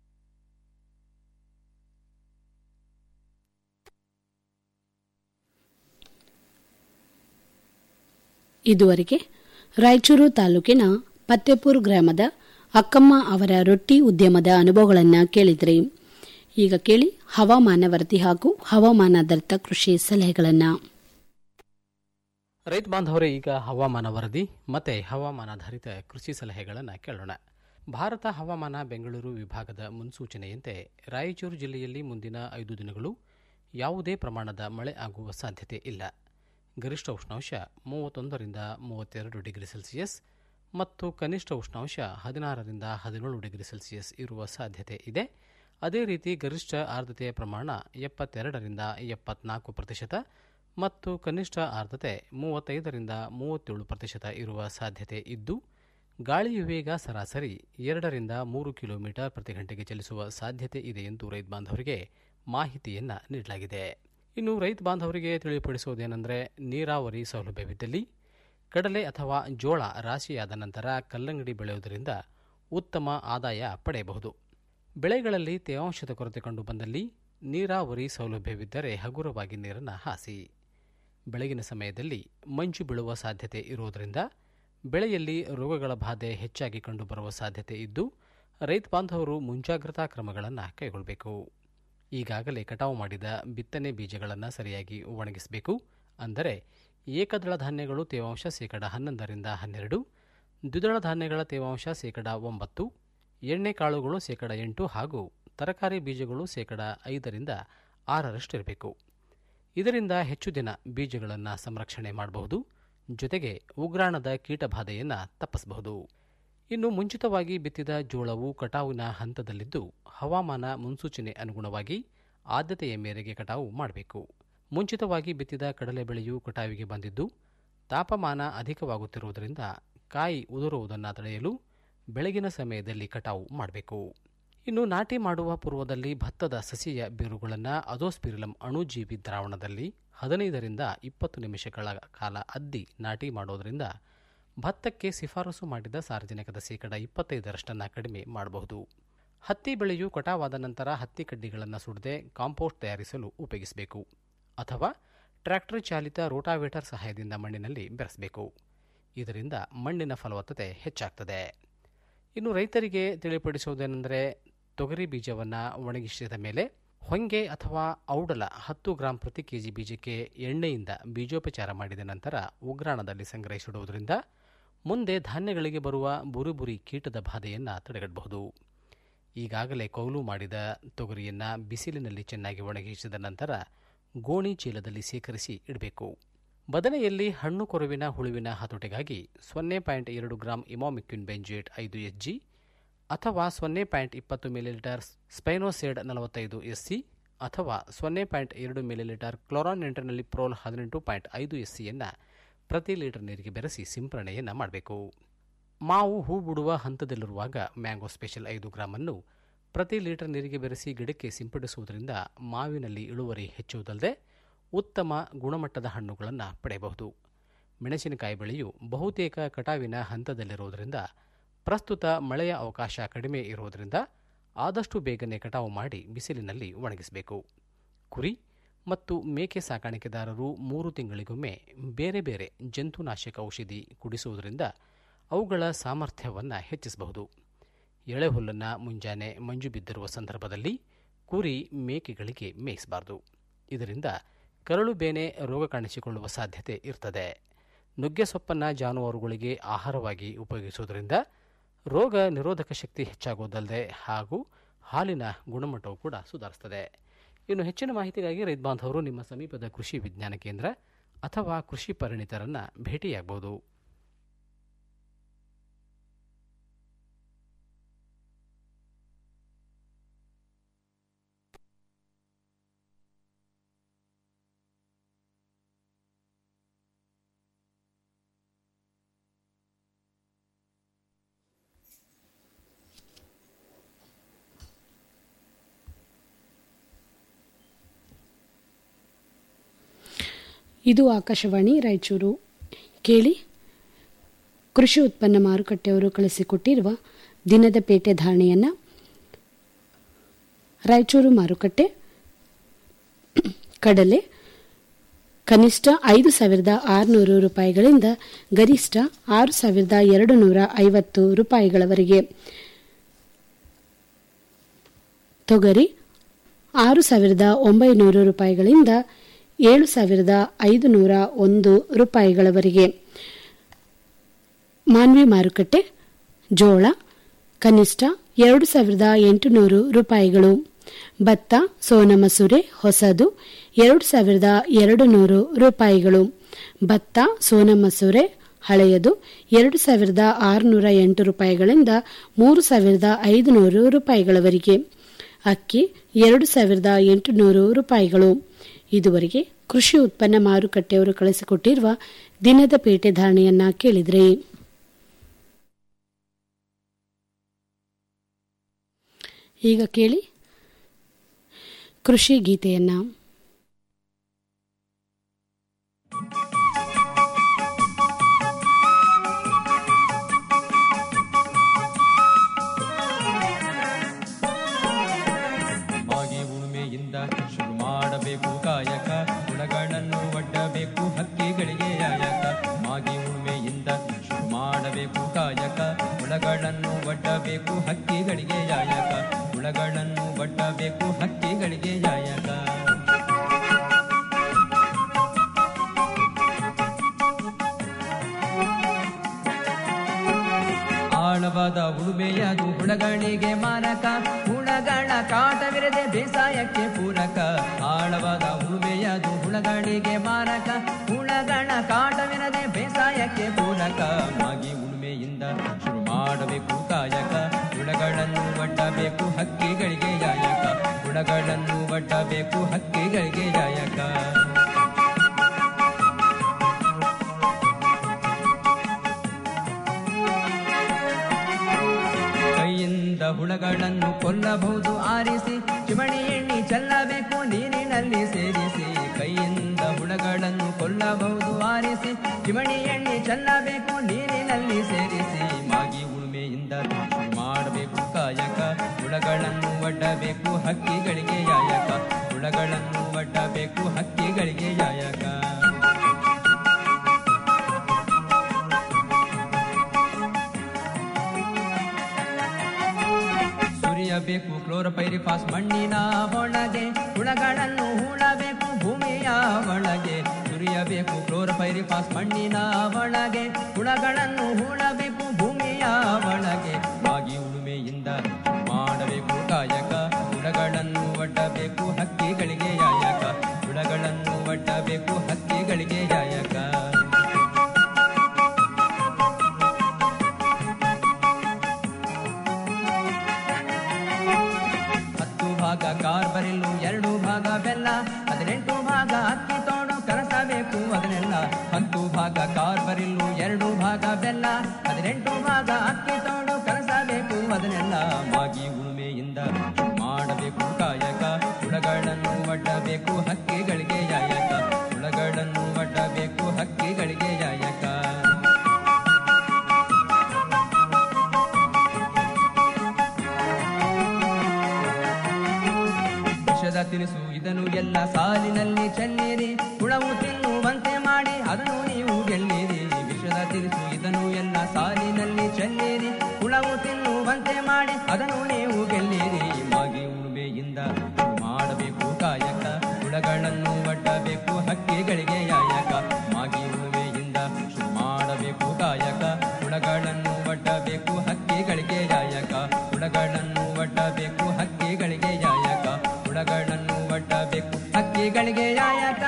ಇದುವರೆಗೆ ರಾಯಚೂರು ತಾಲೂಕಿನ ಪತ್ತೆಪುರ್ ಗ್ರಾಮದ ಅಕ್ಕಮ್ಮ ಅವರ ರೊಟ್ಟಿ ಉದ್ಯಮದ ಅನುಭವಗಳನ್ನು ಕೇಳಿದ್ರಿ ಈಗ ಕೇಳಿ ಹವಾಮಾನ ವರದಿ ಹಾಗೂ ಹವಾಮಾನಾಧಾರಿತ ಕೃಷಿ ಸಲಹೆಗಳನ್ನು
ರೈತ ಬಾಂಧವರೇ ಈಗ ಹವಾಮಾನ ವರದಿ ಮತ್ತೆ ಹವಾಮಾನಾಧಾರಿತ ಕೃಷಿ ಸಲಹೆಗಳನ್ನು ಕೇಳೋಣ ಭಾರತ ಹವಾಮಾನ ಬೆಂಗಳೂರು ವಿಭಾಗದ ಮುನ್ಸೂಚನೆಯಂತೆ ರಾಯಚೂರು ಜಿಲ್ಲೆಯಲ್ಲಿ ಮುಂದಿನ ಐದು ದಿನಗಳು ಯಾವುದೇ ಪ್ರಮಾಣದ ಮಳೆ ಆಗುವ ಸಾಧ್ಯತೆ ಇಲ್ಲ ಗರಿಷ್ಠ ಉಷ್ಣಾಂಶ ಮೂವತ್ತೊಂದರಿಂದ ಮೂವತ್ತೆರಡು ಡಿಗ್ರಿ ಸೆಲ್ಸಿಯಸ್ ಮತ್ತು ಕನಿಷ್ಠ ಉಷ್ಣಾಂಶ ಹದಿನಾರರಿಂದ ಹದಿನೇಳು ಡಿಗ್ರಿ ಸೆಲ್ಸಿಯಸ್ ಇರುವ ಸಾಧ್ಯತೆ ಇದೆ ಅದೇ ರೀತಿ ಗರಿಷ್ಠ ಆರ್ದ್ರತೆಯ ಪ್ರಮಾಣ ಎಪ್ಪತ್ತೆರಡರಿಂದ ಎಪ್ಪತ್ನಾಲ್ಕು ಪ್ರತಿಶತ ಮತ್ತು ಕನಿಷ್ಠ ಆರ್ದ್ರತೆ ಮೂವತ್ತೈದರಿಂದ ಮೂವತ್ತೇಳು ಪ್ರತಿಶತ ಇರುವ ಸಾಧ್ಯತೆ ಇದ್ದು ಗಾಳಿಯ ವೇಗ ಸರಾಸರಿ ಎರಡರಿಂದ ಮೂರು ಕಿಲೋಮೀಟರ್ ಪ್ರತಿ ಗಂಟೆಗೆ ಚಲಿಸುವ ಸಾಧ್ಯತೆ ಇದೆ ಎಂದು ರೈತ ಬಾಂಧವರಿಗೆ ಮಾಹಿತಿಯನ್ನು ನೀಡಲಾಗಿದೆ ಇನ್ನು ರೈತ ಬಾಂಧವರಿಗೆ ತಿಳಿಪಡಿಸುವುದೇನೆಂದರೆ ನೀರಾವರಿ ಸೌಲಭ್ಯವಿದ್ದಲ್ಲಿ ಕಡಲೆ ಅಥವಾ ಜೋಳ ರಾಶಿಯಾದ ನಂತರ ಕಲ್ಲಂಗಡಿ ಬೆಳೆಯುವುದರಿಂದ ಉತ್ತಮ ಆದಾಯ ಪಡೆಯಬಹುದು ಬೆಳೆಗಳಲ್ಲಿ ತೇವಾಂಶದ ಕೊರತೆ ಕಂಡು ಬಂದಲ್ಲಿ ನೀರಾವರಿ ಸೌಲಭ್ಯವಿದ್ದರೆ ಹಗುರವಾಗಿ ನೀರನ್ನು ಹಾಸಿ ಬೆಳಗಿನ ಸಮಯದಲ್ಲಿ ಮಂಜು ಬೀಳುವ ಸಾಧ್ಯತೆ ಇರುವುದರಿಂದ ಬೆಳೆಯಲ್ಲಿ ರೋಗಗಳ ಬಾಧೆ ಹೆಚ್ಚಾಗಿ ಕಂಡುಬರುವ ಸಾಧ್ಯತೆ ಇದ್ದು ರೈತ ಬಾಂಧವರು ಮುಂಜಾಗ್ರತಾ ಕ್ರಮಗಳನ್ನು ಕೈಗೊಳ್ಳಬೇಕು ಈಗಾಗಲೇ ಕಟಾವು ಮಾಡಿದ ಬಿತ್ತನೆ ಬೀಜಗಳನ್ನು ಸರಿಯಾಗಿ ಒಣಗಿಸಬೇಕು ಅಂದರೆ ಏಕದಳ ಧಾನ್ಯಗಳು ತೇವಾಂಶ ಶೇಕಡ ಹನ್ನೊಂದರಿಂದ ಹನ್ನೆರಡು ದ್ವಿದಳ ಧಾನ್ಯಗಳ ತೇವಾಂಶ ಶೇಕಡ ಒಂಬತ್ತು ಎಣ್ಣೆ ಕಾಳುಗಳು ಶೇಕಡ ಎಂಟು ಹಾಗೂ ತರಕಾರಿ ಬೀಜಗಳು ಶೇಕಡ ಐದರಿಂದ ಆರರಷ್ಟಿರಬೇಕು ಇದರಿಂದ ಹೆಚ್ಚು ದಿನ ಬೀಜಗಳನ್ನು ಸಂರಕ್ಷಣೆ ಮಾಡಬಹುದು ಜೊತೆಗೆ ಉಗ್ರಾಣದ ಕೀಟಬಾಧೆಯನ್ನು ತಪ್ಪಿಸಬಹುದು ಇನ್ನು ಮುಂಚಿತವಾಗಿ ಬಿತ್ತಿದ ಜೋಳವು ಕಟಾವಿನ ಹಂತದಲ್ಲಿದ್ದು ಹವಾಮಾನ ಮುನ್ಸೂಚನೆ ಅನುಗುಣವಾಗಿ ಆದ್ಯತೆಯ ಮೇರೆಗೆ ಕಟಾವು ಮಾಡಬೇಕು ಮುಂಚಿತವಾಗಿ ಬಿತ್ತಿದ ಕಡಲೆ ಬೆಳೆಯು ಕಟಾವಿಗೆ ಬಂದಿದ್ದು ತಾಪಮಾನ ಅಧಿಕವಾಗುತ್ತಿರುವುದರಿಂದ ಕಾಯಿ ಉದುರುವುದನ್ನು ತಡೆಯಲು ಬೆಳಗಿನ ಸಮಯದಲ್ಲಿ ಕಟಾವು ಮಾಡಬೇಕು ಇನ್ನು ನಾಟಿ ಮಾಡುವ ಪೂರ್ವದಲ್ಲಿ ಭತ್ತದ ಸಸಿಯ ಬೇರುಗಳನ್ನು ಅಜೋಸ್ಪಿರಿಲಂ ಅಣುಜೀವಿ ದ್ರಾವಣದಲ್ಲಿ ಹದಿನೈದರಿಂದ ಇಪ್ಪತ್ತು ನಿಮಿಷಗಳ ಕಾಲ ಅದ್ದಿ ನಾಟಿ ಮಾಡೋದರಿಂದ ಭತ್ತಕ್ಕೆ ಶಿಫಾರಸು ಮಾಡಿದ ಸಾರ್ವಜನಿಕದ ಶೇಕಡ ಇಪ್ಪತ್ತೈದರಷ್ಟನ್ನು ಕಡಿಮೆ ಮಾಡಬಹುದು ಹತ್ತಿ ಬೆಳೆಯು ಕಟಾವಾದ ನಂತರ ಹತ್ತಿ ಕಡ್ಡಿಗಳನ್ನು ಸುಡದೆ ಕಾಂಪೋಸ್ಟ್ ತಯಾರಿಸಲು ಉಪಯೋಗಿಸಬೇಕು ಅಥವಾ ಟ್ರ್ಯಾಕ್ಟರ್ ಚಾಲಿತ ರೋಟಾವೇಟರ್ ಸಹಾಯದಿಂದ ಮಣ್ಣಿನಲ್ಲಿ ಬೆರೆಸಬೇಕು ಇದರಿಂದ ಮಣ್ಣಿನ ಫಲವತ್ತತೆ ಹೆಚ್ಚಾಗ್ತದೆ ಇನ್ನು ರೈತರಿಗೆ ತಿಳಿಪಡಿಸುವುದೇನೆಂದರೆ ತೊಗರಿ ಬೀಜವನ್ನು ಒಣಗಿಸಿದ ಮೇಲೆ ಹೊಂಗೆ ಅಥವಾ ಔಡಲ ಹತ್ತು ಗ್ರಾಂ ಪ್ರತಿ ಕೆಜಿ ಬೀಜಕ್ಕೆ ಎಣ್ಣೆಯಿಂದ ಬೀಜೋಪಚಾರ ಮಾಡಿದ ನಂತರ ಉಗ್ರಾಣದಲ್ಲಿ ಸಂಗ್ರಹಿಸಿಡುವುದರಿಂದ ಮುಂದೆ ಧಾನ್ಯಗಳಿಗೆ ಬರುವ ಬುರುಬುರಿ ಕೀಟದ ಬಾಧೆಯನ್ನು ತಡೆಗಟ್ಟಬಹುದು ಈಗಾಗಲೇ ಕೌಲು ಮಾಡಿದ ತೊಗರಿಯನ್ನು ಬಿಸಿಲಿನಲ್ಲಿ ಚೆನ್ನಾಗಿ ಒಣಗಿಸಿದ ನಂತರ ಗೋಣಿ ಚೀಲದಲ್ಲಿ ಸೇಕರಿಸಿ ಇಡಬೇಕು ಬದನೆಯಲ್ಲಿ ಹಣ್ಣು ಕೊರುವಿನ ಹುಳುವಿನ ಹತೋಟಿಗಾಗಿ ಸೊನ್ನೆ ಪಾಯಿಂಟ್ ಎರಡು ಗ್ರಾಂ ಇಮಾಮಿಕ್ವಿನ್ ಬೆಂಜೇಟ್ ಐದು ಎಚ್ ಜಿ ಅಥವಾ ಸೊನ್ನೆ ಪಾಯಿಂಟ್ ಇಪ್ಪತ್ತು ಮಿಲಿಲೀಟರ್ ಸ್ಪೈನೋಸೆಡ್ ನಲವತ್ತೈದು ಎಸ್ ಸಿ ಅಥವಾ ಸೊನ್ನೆ ಪಾಯಿಂಟ್ ಎರಡು ಮಿಲಿಲೀಟರ್ ಕ್ಲೋರಾನ್ ಎಂಟರ್ನಲ್ಲಿ ಪ್ರೋಲ್ ಹದಿನೆಂಟು ಪಾಯಿಂಟ್ ಐದು ಎಸ್ ಸಿಯನ್ನು ಪ್ರತಿ ಲೀಟರ್ ನೀರಿಗೆ ಬೆರೆಸಿ ಸಿಂಪರಣೆಯನ್ನು ಮಾಡಬೇಕು ಮಾವು ಹೂ ಬಿಡುವ ಹಂತದಲ್ಲಿರುವಾಗ ಮ್ಯಾಂಗೋ ಸ್ಪೆಷಲ್ ಐದು ಗ್ರಾಮನ್ನು ಪ್ರತಿ ಲೀಟರ್ ನೀರಿಗೆ ಬೆರೆಸಿ ಗಿಡಕ್ಕೆ ಸಿಂಪಡಿಸುವುದರಿಂದ ಮಾವಿನಲ್ಲಿ ಇಳುವರಿ ಹೆಚ್ಚುವುದಲ್ಲದೆ ಉತ್ತಮ ಗುಣಮಟ್ಟದ ಹಣ್ಣುಗಳನ್ನು ಪಡೆಯಬಹುದು ಮೆಣಸಿನಕಾಯಿ ಬೆಳೆಯು ಬಹುತೇಕ ಕಟಾವಿನ ಹಂತದಲ್ಲಿರುವುದರಿಂದ ಪ್ರಸ್ತುತ ಮಳೆಯ ಅವಕಾಶ ಕಡಿಮೆ ಇರುವುದರಿಂದ ಆದಷ್ಟು ಬೇಗನೆ ಕಟಾವು ಮಾಡಿ ಬಿಸಿಲಿನಲ್ಲಿ ಒಣಗಿಸಬೇಕು ಕುರಿ ಮತ್ತು ಮೇಕೆ ಸಾಕಾಣಿಕೆದಾರರು ಮೂರು ತಿಂಗಳಿಗೊಮ್ಮೆ ಬೇರೆ ಬೇರೆ ಜಂತುನಾಶಕ ಔಷಧಿ ಕುಡಿಸುವುದರಿಂದ ಅವುಗಳ ಸಾಮರ್ಥ್ಯವನ್ನು ಹೆಚ್ಚಿಸಬಹುದು ಎಳೆಹುಲ್ಲನ್ನು ಮುಂಜಾನೆ ಮಂಜು ಬಿದ್ದಿರುವ ಸಂದರ್ಭದಲ್ಲಿ ಕುರಿ ಮೇಕೆಗಳಿಗೆ ಮೇಯಿಸಬಾರದು ಇದರಿಂದ ಕರಳು ಬೇನೆ ರೋಗ ಕಾಣಿಸಿಕೊಳ್ಳುವ ಸಾಧ್ಯತೆ ಇರ್ತದೆ ನುಗ್ಗೆ ಸೊಪ್ಪನ್ನು ಜಾನುವಾರುಗಳಿಗೆ ಆಹಾರವಾಗಿ ಉಪಯೋಗಿಸುವುದರಿಂದ ರೋಗ ನಿರೋಧಕ ಶಕ್ತಿ ಹೆಚ್ಚಾಗುವುದಲ್ಲದೆ ಹಾಗೂ ಹಾಲಿನ ಗುಣಮಟ್ಟವು ಕೂಡ ಸುಧಾರಿಸ್ತದೆ ಇನ್ನು ಹೆಚ್ಚಿನ ಮಾಹಿತಿಗಾಗಿ ರೈತ ಬಾಂಧವರು ನಿಮ್ಮ ಸಮೀಪದ ಕೃಷಿ ವಿಜ್ಞಾನ ಕೇಂದ್ರ ಅಥವಾ ಕೃಷಿ ಪರಿಣಿತರನ್ನು ಭೇಟಿಯಾಗಬಹುದು
ಇದು ಆಕಾಶವಾಣಿ ರಾಯಚೂರು ಕೇಳಿ ಕೃಷಿ ಉತ್ಪನ್ನ ಮಾರುಕಟ್ಟೆಯವರು ಕಳಿಸಿಕೊಟ್ಟಿರುವ ದಿನದ ಪೇಟೆ ಧಾರಣೆಯನ್ನು ರಾಯಚೂರು ಮಾರುಕಟ್ಟೆ ಕಡಲೆ ಕನಿಷ್ಠ ಐದು ಸಾವಿರದ ಆರುನೂರು ರೂಪಾಯಿಗಳಿಂದ ಗರಿಷ್ಠ ಆರು ಸಾವಿರದ ಎರಡು ನೂರ ಐವತ್ತು ರೂಪಾಯಿಗಳವರೆಗೆ ತೊಗರಿ ಆರು ಸಾವಿರದ ಒಂಬೈನೂರು ರೂಪಾಯಿಗಳಿಂದ ಏಳು ಸಾವಿರದ ಐದು ನೂರ ಒಂದು ರೂಪಾಯಿಗಳವರೆಗೆ ಮಾನ್ವಿ ಮಾರುಕಟ್ಟೆ ಜೋಳ ಕನಿಷ್ಠ ಎರಡು ಸಾವಿರದ ಎಂಟುನೂರು ರೂಪಾಯಿಗಳು ಭತ್ತ ಸೋನ ಮಸೂರೆ ಹೊಸದು ಎರಡು ಸಾವಿರದ ಎರಡು ನೂರು ರೂಪಾಯಿಗಳು ಭತ್ತ ಸೋನ ಮಸೂರೆ ಹಳೆಯದು ಎರಡು ಸಾವಿರದ ಆರುನೂರ ಎಂಟು ರೂಪಾಯಿಗಳಿಂದ ಮೂರು ಸಾವಿರದ ಐದುನೂರು ರೂಪಾಯಿಗಳವರೆಗೆ ಅಕ್ಕಿ ಎರಡು ಸಾವಿರದ ಎಂಟುನೂರು ರೂಪಾಯಿಗಳು ಇದುವರೆಗೆ ಕೃಷಿ ಉತ್ಪನ್ನ ಮಾರುಕಟ್ಟೆಯವರು ಕಳಿಸಿಕೊಟ್ಟಿರುವ ದಿನದ ಪೇಟೆ ಧಾರಣೆಯನ್ನ ಕೇಳಿದ್ರಿ ಈಗ ಕೇಳಿ ಕೃಷಿ ಗೀತೆಯನ್ನ
ಮಾಗಿ ಉಳುಮೆಯಿಂದ ಶುರು ಮಾಡಬೇಕು ಕಾಯಕ ಗುಣಗಳನ್ನು ಒಡ್ಡಬೇಕು ಹಕ್ಕಿಗಳಿಗೆ ಆಯಕ ಮಾಗಿ ಉಳುಮೆಯಿಂದ ಶುರು ಮಾಡಬೇಕು ಕಾಯಕ ಗುಣಗಳನ್ನು ಒಡ್ಡಬೇಕು ಹಕ್ಕಿಗಳಿಗೆ ಆಯಕ ಗುಣಗಳನ್ನು ಒಡ್ಡಬೇಕು ಹಕ್ಕಿಗಳಿಗೆ ಆಯಕ ಆಳವಾದ ಉಳುಮೆಯದು ಹುಳಗಳಿಗೆ ಮಾರಕ ಹುಳಗಳ ಕಾಟವಿರದೆ ಬೇಸಾಯಕ್ಕೆ ಪೂರಕ ಆಳವಾದ ಉಳುಮೆಯದು ಹುಳಗಳಿಗೆ ಮಾರಕ ಹುಳಗಳ ಕಾಟವಿರದೆ ಬೇಸಾಯಕ್ಕೆ ಪೂರಕ ಮಾಗಿ ಉಳುಮೆಯಿಂದ ಶುರು ಮಾಡಬೇಕು ಕಾಯಕ ಹುಳಗಳನ್ನು ಒಡ್ಡಬೇಕು ಹಕ್ಕಿಗಳಿಗೆ ಯಾಯಕ ಹುಳಗಳನ್ನು ಒಡ್ಡಬೇಕು ಹಕ್ಕಿಗಳಿಗೆ ಯಾಯಕ ಕೈಯಿಂದ ಹುಳಗಳನ್ನು ಕೊಲ್ಲಬಹುದು ಆರಿಸಿ ಚಿಮಣಿ ಎಣ್ಣೆ ಚೆಲ್ಲಬೇಕು ನೀರಿನಲ್ಲಿ ಸೇರಿಸಿ ಕೈಯಿಂದ ಹುಳಗಳನ್ನು ಕೊಲ್ಲಬಹುದು ಆರಿಸಿ ಚಿಮಣಿ ಎಣ್ಣೆ ಚೆಲ್ಲಬೇಕು ನೀರಿನಲ್ಲಿ ಸೇರಿಸಿ ಮಾಗಿ ಉಳುಮೆಯಿಂದ ಶುರು ಮಾಡಬೇಕು ಕಾಯಕ ಹುಳಗಳನ್ನು ಒಡ್ಡಬೇಕು ಹಕ್ಕಿಗಳಿಗೆ ಯಾಯಕ ಹುಳಗಳನ್ನು ಒಡ್ಡಬೇಕು ಹಕ್ಕಿಗಳಿಗೆ ಯಾಯಕ ಸುರಿಯಬೇಕು ಕ್ಲೋರೋಪೈರಿಫಾಸ್ ಮಣ್ಣಿನ ಒಳಗೆ ಹುಳಗಳನ್ನು ಹೂಳಬೇಕು ಭೂಮಿಯ ಒಳಗೆ ಸುರಿಯಬೇಕು ಕ್ಲೋರೋಪೈರಿಫಾಸ್ ಮಣ್ಣಿನ ಒಳಗೆ ಹುಳಗಳನ್ನು ಹೂಳಬೇಕು ಭೂಮಿಯ ಒಳಗೆ ಮಾಗಿ ಉಳುಮೆಯಿಂದ ಮಾಡಬೇಕು ಕಾಯಕ ಹುಳಗಳನ್ನು ಒಡ್ಡಬೇಕು ಹಕ್ಕಿಗಳಿಗೆ ಯಾಯಕ ಹುಳಗಳನ್ನು ಒಡ್ಡಬೇಕು ಹಕ್ಕಿಗಳಿಗೆ ಯಾಯಕ ಹತ್ತು ಭಾಗ ಕಾರ್ಬರಿಲ್ಲು ಎರಡು ಭಾಗ ಬೆಲ್ಲ ಹದಿನೆಂಟು ಭಾಗ ಅಕ್ಕಿ ತೋಡು ಕರಸಬೇಕು ಅದನ್ನೆಲ್ಲ ಹತ್ತು ಭಾಗ ಕಾರ್ಬರಿಲ್ಲು ಎರಡು ಭಾಗ ಬೆಲ್ಲ ಹದಿನೆಂಟು ಭಾಗ ಅಕ್ಕಿ ತೋಡು ಕರಸಬೇಕು ಅದನ್ನೆಲ್ಲ ಮಾಗಿ ಉಳುಮೆಯಿಂದ ಮಾಡಬೇಕು ಕಾಯಕ ಹುಳಗಳನ್ನು ಒಡ್ಡಬೇಕು ಹಕ್ಕಿಗಳಿಗೆ ಯಾಯಕ ಹುಳಗಳನ್ನು ಒಡ್ಡಬೇಕು ಹಕ್ಕಿಗಳಿಗೆ ಯಾಯಕ ವಿಷದ ತಿನಿಸು ಇದನ್ನು ಎಲ್ಲ ಸಾಲಿನಲ್ಲಿ ಚೆಲ್ಲಿರಿ ಹುಳವು ತಿನ್ನುವಂತೆ ಮಾಡಿ ಅದನ್ನು ನೀವು ಗೆಲ್ಲಿರಿ ವಿಷದ ತಿನಿಸು ಇದನ್ನು ಎಲ್ಲ ಸಾಲಿನಲ್ಲಿ ಚೆಲ್ಲಿರಿ ಹುಳವು ತಿನ್ನುವಂತೆ ಮಾಡಿ ಅದನ್ನು ನೀವು ಗೆಲ್ಲಿರಿ ಮಾಗಿ ಉಳುಮೆಯಿಂದ ಮಾಡಬೇಕು ಕಾಯಕ ಹುಳಗಳನ್ನು ಒಡ್ಡಬೇಕು ಹಕ್ಕಿಗಳಿಗೆ ಯಾಯಕ ಮಾಗಿ ಉಳುಮೆಯಿಂದ ಶುರು ಮಾಡಬೇಕು ಕಾಯಕ ಹುಳಗಳನ್ನು ಒಡ್ಡಬೇಕು ಹಕ್ಕಿಗಳಿಗೆ ಯಾಯಕ ಹುಳಗಳನ್ನು ಒಡ್ಡಬೇಕು ಹಕ್ಕಿಗಳಿಗೆ ಯಾಯಕ ಹುಳಗಳನ್ನು ಒಡ್ಡಬೇಕು ಹಕ್ಕಿಗಳಿಗೆ ಯಾಯಕ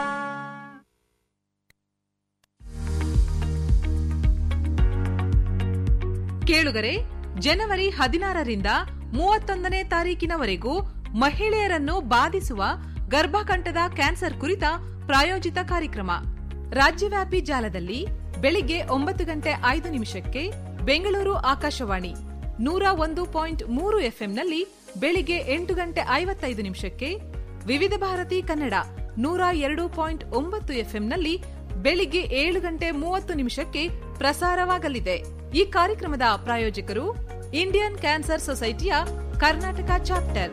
ಕೇಳುಗರೆ ಜನವರಿ ಹದಿನಾರರಿಂದ ಮೂವತ್ತೊಂದನೇ ತಾರೀಕಿನವರೆಗೂ ಮಹಿಳೆಯರನ್ನು ಬಾಧಿಸುವ ಗರ್ಭಕಂಠದ ಕ್ಯಾನ್ಸರ್ ಕುರಿತ ಪ್ರಾಯೋಜಿತ ಕಾರ್ಯಕ್ರಮ ರಾಜ್ಯವ್ಯಾಪಿ ಜಾಲದಲ್ಲಿ ಬೆಳಿಗ್ಗೆ ಒಂಬತ್ತು ಗಂಟೆ ಐದು ನಿಮಿಷಕ್ಕೆ ಬೆಂಗಳೂರು ಆಕಾಶವಾಣಿ ನೂರ ಒಂದು ಪಾಯಿಂಟ್ ಮೂರು ಎಫ್ಎಂನಲ್ಲಿ ಬೆಳಿಗ್ಗೆ ಎಂಟು ಗಂಟೆ ಐವತ್ತೈದು ನಿಮಿಷಕ್ಕೆ ವಿವಿಧ ಭಾರತಿ ಕನ್ನಡ ನೂರ ಎರಡು ಪಾಯಿಂಟ್ ಒಂಬತ್ತು ಎಫ್ಎಂನಲ್ಲಿ ಬೆಳಿಗ್ಗೆ ಏಳು ಗಂಟೆ ಮೂವತ್ತು ನಿಮಿಷಕ್ಕೆ ಪ್ರಸಾರವಾಗಲಿದೆ ಈ ಕಾರ್ಯಕ್ರಮದ ಪ್ರಾಯೋಜಕರು ಇಂಡಿಯನ್ ಕ್ಯಾನ್ಸರ್ ಸೊಸೈಟಿಯ ಕರ್ನಾಟಕ ಚಾಪ್ಟರ್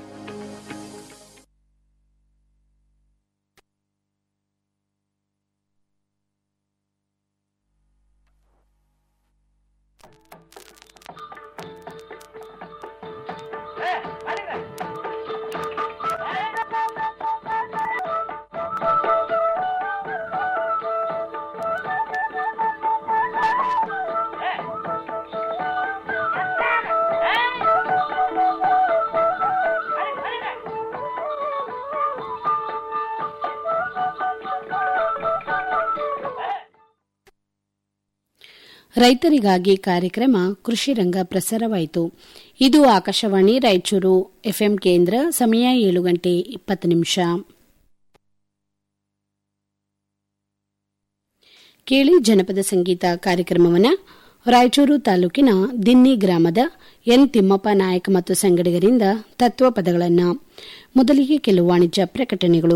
ರೈತರಿಗಾಗಿ ಕಾರ್ಯಕ್ರಮ ಕೃಷಿ ರಂಗ ಪ್ರಸಾರವಾಯಿತು ಇದು ಆಕಾಶವಾಣಿ ರಾಯಚೂರು ಎಫ್ಎಂ ಕೇಂದ್ರ ಸಮಯ ಏಳು ಗಂಟೆ ಇಪ್ಪತ್ತು ನಿಮಿಷ ಕೇಳಿ ಜನಪದ ಸಂಗೀತ ಕಾರ್ಯಕ್ರಮವನ್ನು ರಾಯಚೂರು ತಾಲೂಕಿನ ದಿನ್ನಿ ಗ್ರಾಮದ ಎನ್ ತಿಮ್ಮಪ್ಪ ನಾಯಕ್ ಮತ್ತು ಸಂಗಡಿಗರಿಂದ ತತ್ವ ಪದಗಳನ್ನು ಮೊದಲಿಗೆ ಕೆಲವು ವಾಣಿಜ್ಯ ಪ್ರಕಟಣೆಗಳು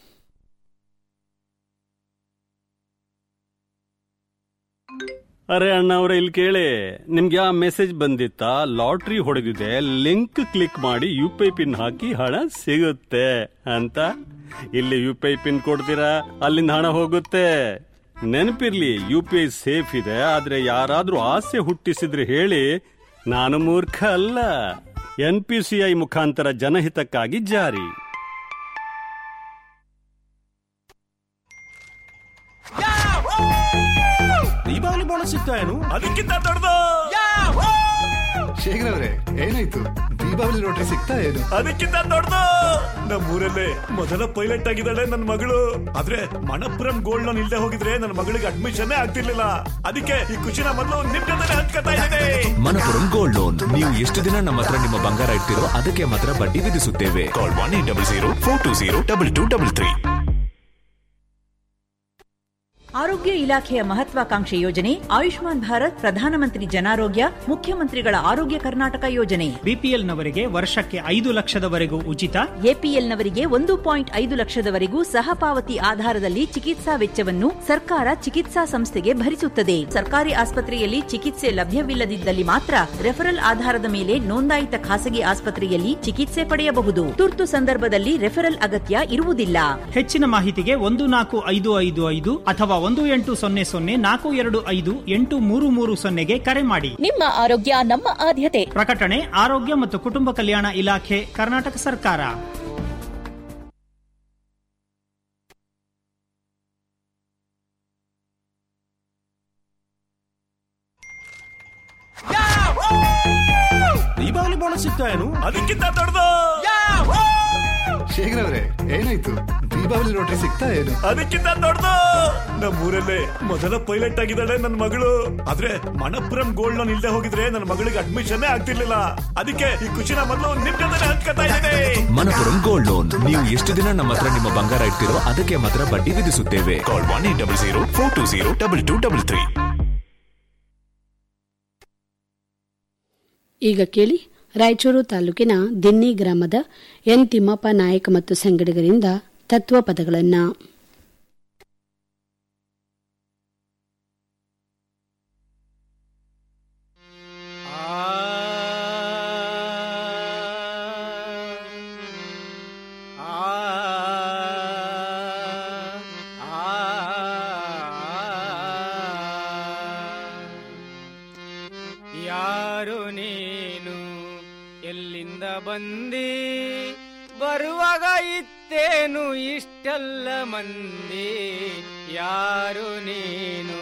ಅರೆ ಅಣ್ಣ ಅವ್ರೆ ಇಲ್ಲಿ ಕೇಳಿ ನಿಮ್ಗೆ ಆ ಮೆಸೇಜ್ ಬಂದಿತ್ತಾ ಲಾಟ್ರಿ ಹೊಡೆದಿದೆ ಲಿಂಕ್ ಕ್ಲಿಕ್ ಮಾಡಿ ಯು ಪಿ ಐ ಪಿನ್ ಹಾಕಿ ಹಣ ಸಿಗುತ್ತೆ ಅಂತ ಇಲ್ಲಿ ಯು ಪಿ ಐ ಪಿನ್ ಕೊಡ್ತೀರಾ ಅಲ್ಲಿಂದ ಹಣ ಹೋಗುತ್ತೆ ನೆನಪಿರ್ಲಿ ಯು ಪಿ ಐ ಸೇಫ್ ಇದೆ ಆದ್ರೆ ಯಾರಾದ್ರೂ ಆಸೆ ಹುಟ್ಟಿಸಿದ್ರೆ ಹೇಳಿ ನಾನು ಮೂರ್ಖ ಅಲ್ಲ ಎನ್ ಪಿ ಸಿ ಐ ಮುಖಾಂತರ ಜನಹಿತಕ್ಕಾಗಿ ಜಾರಿ
ದೀಪಾವಳಿ ಬೋನಸ್ ಸಿಗ್ತಾ ಏನು
ಅದಕ್ಕಿಂತ ದೊಡ್ಡದು
ಶೇಖರ್ ಅವರೇ ಏನಾಯ್ತು ದೀಪಾವಳಿ ಲಾಟ್ರಿ ಸಿಗ್ತಾ ಏನು
ಅದಕ್ಕಿಂತ ದೊಡ್ಡದು ನಮ್ಮೂರಲ್ಲೇ ಮೊದಲ ಪೈಲಟ್ ಆಗಿದ್ದಾಳೆ ನನ್ನ ಮಗಳು ಆದ್ರೆ ಮಣಪುರಂ ಗೋಲ್ಡ್ ಲೋನ್ ಇಲ್ಲದೆ ಹೋಗಿದ್ರೆ ನನ್ನ ಮಗಳಿಗೆ ಅಡ್ಮಿಷನ್ ಆಗ್ತಿರ್ಲಿಲ್ಲ ಅದಕ್ಕೆ ಈ ಖುಷಿನ ಮೊದಲು ನಿಮ್ ಜೊತೆ ಹಂಚ್ಕೊತಾ ಇದ್ದೇನೆ
ಮನಪುರಂ ಗೋಲ್ಡ್ ಲೋನ್ ನೀವು ಎಷ್ಟು ದಿನ ನಮ್ಮ ಹತ್ರ ನಿಮ್ಮ ಬಂಗಾರ ಇಡ್ತೀರೋ ಅದಕ್ಕೆ ಮಾತ್ರ ಬಡ್ಡಿ ವಿಧಿಸುತ್ತೇವೆ call one eight double zero four two zero double two double three
ಆರೋಗ್ಯ ಇಲಾಖೆಯ ಮಹತ್ವಾಕಾಂಕ್ಷೆ ಯೋಜನೆ ಆಯುಷ್ಮಾನ್ ಭಾರತ್ ಪ್ರಧಾನಮಂತ್ರಿ ಜನಾರೋಗ್ಯ ಮುಖ್ಯಮಂತ್ರಿಗಳ ಆರೋಗ್ಯ ಕರ್ನಾಟಕ ಯೋಜನೆ
ಬಿಪಿಎಲ್ನವರಿಗೆ ವರ್ಷಕ್ಕೆ ಐದು ಲಕ್ಷದವರೆಗೂ ಉಚಿತ
ಎಪಿಎಲ್ನವರಿಗೆ ಒಂದು ಪಾಯಿಂಟ್ ಐದು ಲಕ್ಷದವರೆಗೂ ಸಹಪಾವತಿ ಆಧಾರದಲ್ಲಿ ಚಿಕಿತ್ಸಾ ವೆಚ್ಚವನ್ನು ಸರ್ಕಾರ ಚಿಕಿತ್ಸಾ ಸಂಸ್ಥೆಗೆ ಭರಿಸುತ್ತದೆ ಸರ್ಕಾರಿ ಆಸ್ಪತ್ರೆಯಲ್ಲಿ ಚಿಕಿತ್ಸೆ ಲಭ್ಯವಿಲ್ಲದಿದ್ದಲ್ಲಿ ಮಾತ್ರ ರೆಫರಲ್ ಆಧಾರದ ಮೇಲೆ ನೋಂದಾಯಿತ ಖಾಸಗಿ ಆಸ್ಪತ್ರೆಯಲ್ಲಿ ಚಿಕಿತ್ಸೆ ಪಡೆಯಬಹುದು ತುರ್ತು ಸಂದರ್ಭದಲ್ಲಿ ರೆಫರಲ್ ಅಗತ್ಯ ಇರುವುದಿಲ್ಲ
ಹೆಚ್ಚಿನ ಮಾಹಿತಿಗೆ ಒಂದು ನಾಲ್ಕು ಐದು ಐದು ಐದು ಅಥವಾ ಒಂದು ಎಂಟು ಸೊನ್ನೆ ಸೊನ್ನೆ ನಾಲ್ಕು ಎರಡು ಐದು ಎಂಟು ಮೂರು ಮೂರು ಸೊನ್ನೆಗೆ ಕರೆ ಮಾಡಿ
ನಿಮ್ಮ ಆರೋಗ್ಯ ನಮ್ಮ ಆದ್ಯತೆ
ಪ್ರಕಟಣೆ ಆರೋಗ್ಯ ಮತ್ತು ಕುಟುಂಬ ಕಲ್ಯಾಣ ಇಲಾಖೆ ಕರ್ನಾಟಕ ಸರ್ಕಾರ
ದೀಪಾವಳಿ ಬೋನಸ್ ಸಿಗ್ತಾ ಏನು
ಅದಕ್ಕಿಂತ ದೊಡ್ಡದು
ಶೇಖರ್ ಅವರೇ ಏನಾಯ್ತು ದೀಪಾವಳಿ ಲಾಟ್ರಿ ಸಿಗ್ತಾ ಏನು
ಅದಕ್ಕಿಂತ ದೊಡ್ಡದು ನಮ್ಮೂರಲ್ಲೇ ಮೊದಲ ಪೈಲಟ್ ಆಗಿದ್ದಾಳೆ ನನ್ನ ಮಗಳು ಆದ್ರೆ ಮಣಪುರಂ ಗೋಲ್ಡ್ ಲೋನ್ ಇಲ್ಲದೆ ಹೋಗಿದ್ರೆ ನನ್ನ ಮಗಳಿಗೆ ಅಡ್ಮಿಷನ್ ಆಗ್ತಿರ್ಲಿಲ್ಲ ಅದಕ್ಕೆ ಈ ಖುಷಿನ ಮೊದಲು ನಿಮ್ ಜೊತೆ ಹಂಚ್ಕೊತಾ ಇದ್ದೇನೆ
ಮನಪುರಂ ಗೋಲ್ಡ್ ಲೋನ್ ನೀವು ಎಷ್ಟು ದಿನ ನಮ್ಮ ಹತ್ರ ನಿಮ್ಮ ಬಂಗಾರ ಇಡ್ತೀರೋ ಅದಕ್ಕೆ ಮಾತ್ರ ಬಡ್ಡಿ ವಿಧಿಸುತ್ತೇವೆ call one eight double zero four two zero double two double three
ಈಗ ಕೇಳಿ ರಾಯಚೂರು ತಾಲೂಕಿನ ದಿನ್ನಿ ಗ್ರಾಮದ ಎನ್ ತಿಮ್ಮಪ್ಪ ನಾಯಕ್ ಮತ್ತು ಸಂಗಡಿಗರಿಂದ ತತ್ವ ಪದಗಳನ್ನು
ಯಾರು ನೀನು ಎಲ್ಲಿಂದ ಬಂದಿ ಬರುವಾಗ ಇತ್ತೇನು ಇಷ್ಟಲ್ಲ ಮಂದಿ ಯಾರು ನೀನು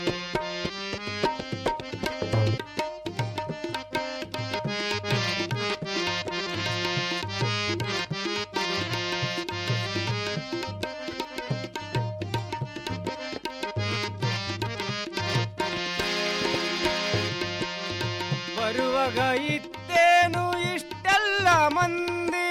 ಬರುವಾಗ ಇತ್ತೇನು ಇಷ್ಟೆಲ್ಲ ಮಂದಿ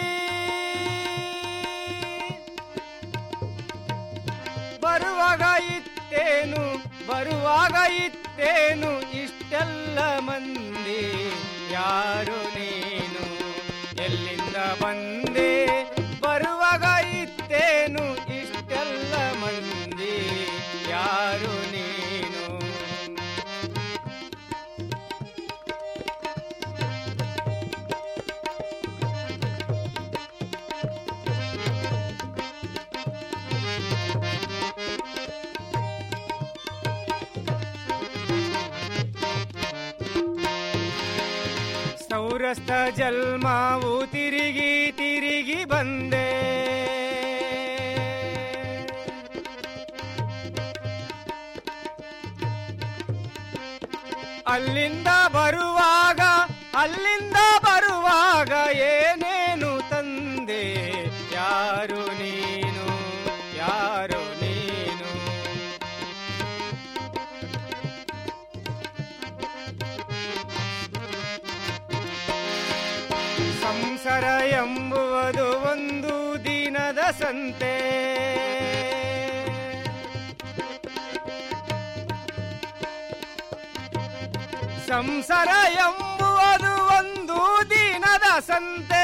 ಬರುವಾಗ ಇತ್ತೇನು ಬರುವಾಗ ಇತ್ತೇನು ಇಷ್ಟೆಲ್ಲ ಮಂದಿ ಯಾರು ನೀನು ಎಲ್ಲಿಂದ ಬಂದೆ ಬರುವಾಗ ಇತ್ತೇನು ದೂರಸ್ಥ ಜಲ್ಮಾವು ತಿರುಗಿ ತಿರುಗಿ ಬಂದೆ ಅಲ್ಲಿಂದ ಬರುವಾಗ ಅಲ್ಲಿಂದ ಬರುವಾಗ ಏನೇನು ತಂದೆ ಯಾರು ನೀನು ಯಾರು ನೀನು ಸಂಸಾರ ಎಂಬುವುದು ಒಂದು ದಿನದ ಸಂತೆ ಸಂಸಾರ ಎಂಬುವುದು ಒಂದು ದಿನದ ಸಂತೆ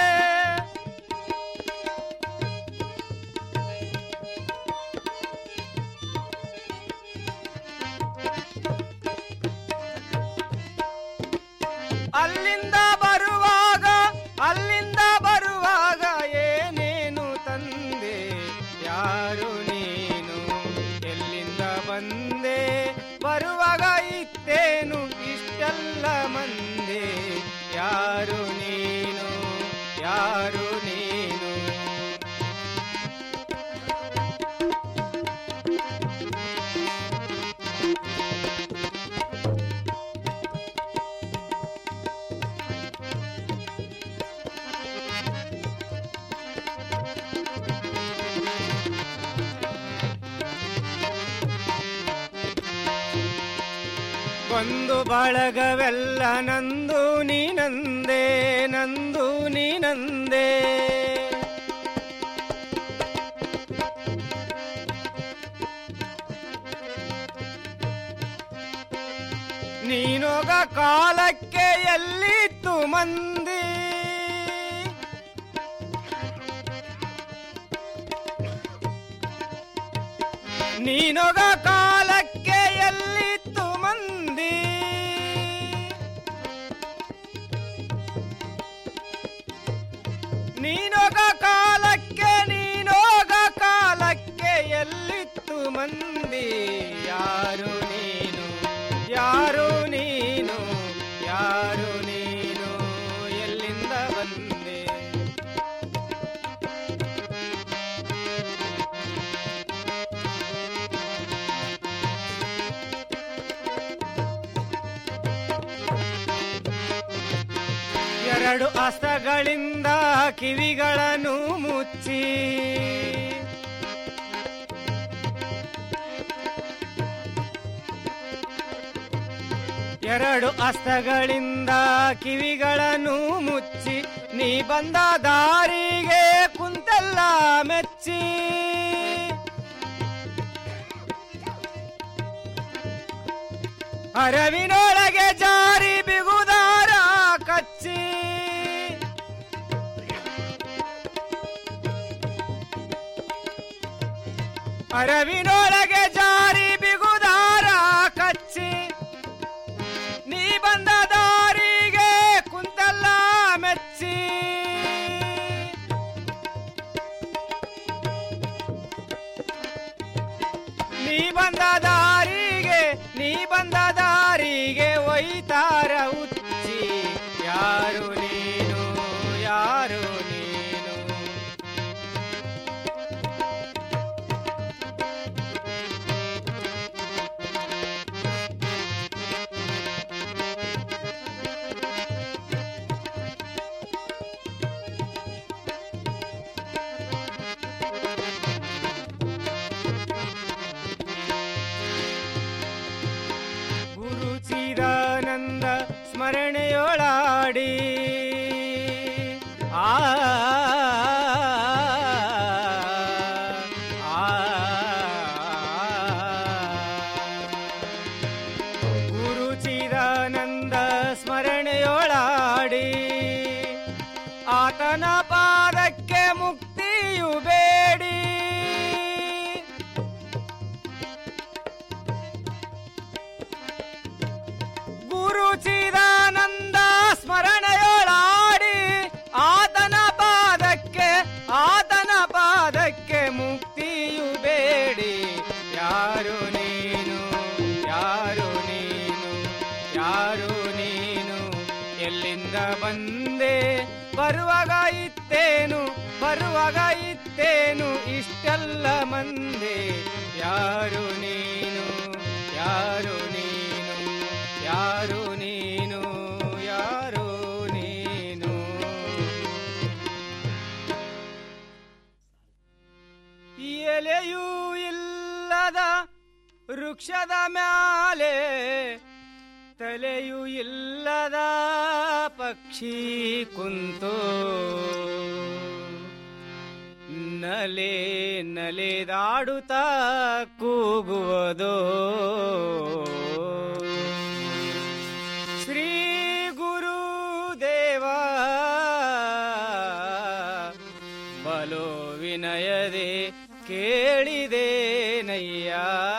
ಅಲ್ಲಿಂದ ಬರುವಾಗ ಅಲ್ಲಿಂದ ಬರುವಾಗ ಏನೇನು ತಂದೆ ಯಾರು ನೀನು ಎಲ್ಲಿಂದ ಬಂದೆ ಬರುವಾಗ ಇತ್ತೇನು ಇಷ್ಟೆಲ್ಲ ಮಂದೆ ಯಾರು ನೀನು ಯಾರು ನೀನು ಒಂದು ಬಳಗವೆಲ್ಲ ನಂದು ನೀನಂದೆ ನಂದು ನೀನಂದೆ ನೀನೊಗ ಕಾಲಕ್ಕೆ ಎಲ್ಲಿತ್ತು ಮಂದಿ ನೀನೊಗ ಕಾಲಕ್ಕೆ ಎಲ್ಲಿತ್ತು ಮಂದಿ ನೀನೊಗ ಕಾಲಕ್ಕೆ ನೀನೋಗ ಕಾಲಕ್ಕೆ ಎಲ್ಲಿತ್ತು ಮಂದಿ ಯಾರು ನೀನು ಯಾರು ನೀನು ಯಾರು ನೀನು ಎಲ್ಲಿಂದ ಬಂದೆ ಎರಡು ಅಸ್ತಗಳಿಂದ ಕಿವಿಗಳನ್ನು ಮುಚ್ಚಿ ಎರಡು ಅಸ್ತಗಳಿಂದ ಕಿವಿಗಳನ್ನು ಮುಚ್ಚಿ ನೀ ಬಂದ ದಾರಿಗೆ ಕುಂತೆಲ್ಲ ಮೆಚ್ಚಿ ಅರವಿನೊಳಗೆ ಜಾರಿ ಬಿಗುದಾರ ಕಚ್ಚಿ ಅರವಿನೊಳಗೆ ಜಾರಿ ಬಿಗುದಾರ ಕಚ್ಚಿ ನೀ ಬಂದ ದಾರಿಗೆ ಕುಂತಲ್ಲ ಮೆಚ್ಚಿ ನೀ ಬಂದ ದಾರಿಗೆ ನೀ ಬಂದ ದಾರಿಗೆ ಒಯ್ತಾರ ಉಚ್ಚಿ ಯಾರು ನೀನು ಯಾರು ನೀನು ಗುರು ಚಿದಾನಂದ ಸ್ಮರಣೆಯೊಳಾಡಿ ಆ ಆ, ಗುರು ಚಿದಾನಂದ ಸ್ಮರಣೆಯೊಳಾಡಿ ಆತನ ಪಾದಕ್ಕೆ ಮುಕ್ತಿಯು ಬೇಡಿ ಗುರು ಚಿದಾನಂದ ಸ್ಮರಣೆಯೊಳಾಡಿ ಆತನ ಪಾದಕ್ಕೆ ಆತನ ಪಾದಕ್ಕೆ ಮುಕ್ತಿಯು ಬೇಡಿ ಯಾರು ನೀನು ಯಾರು ನೀನು ಯಾರು ನೀನು ಎಲ್ಲಿಂದ ಬಂದ ಮುಂದೆ ಬರುವಾಗ ಇತ್ತೇನು ಬರುವಾಗ ಇತ್ತೇನು ಇಷ್ಟೆಲ್ಲ ಮಂದೆ ಯಾರು ನೀನು ಯಾರು ನೀನು ಯಾರು ನೀನು ಯಾರು ನೀನು ಎಲೆಯೂ ಇಲ್ಲದ ವೃಕ್ಷದ ಮ್ಯಾಲೆ ತಲೆಯೂ ಇಲ್ಲದ ಪಕ್ಷಿ ಕುಂತು ನಲೆ ನಲೆದಾಡುತ್ತ ಕೂಗುವುದೋ ಶ್ರೀ ಗುರುದೇವ ಬಲೋ ವಿನಯದೆ ಕೇಳಿದೆ ನಯ್ಯ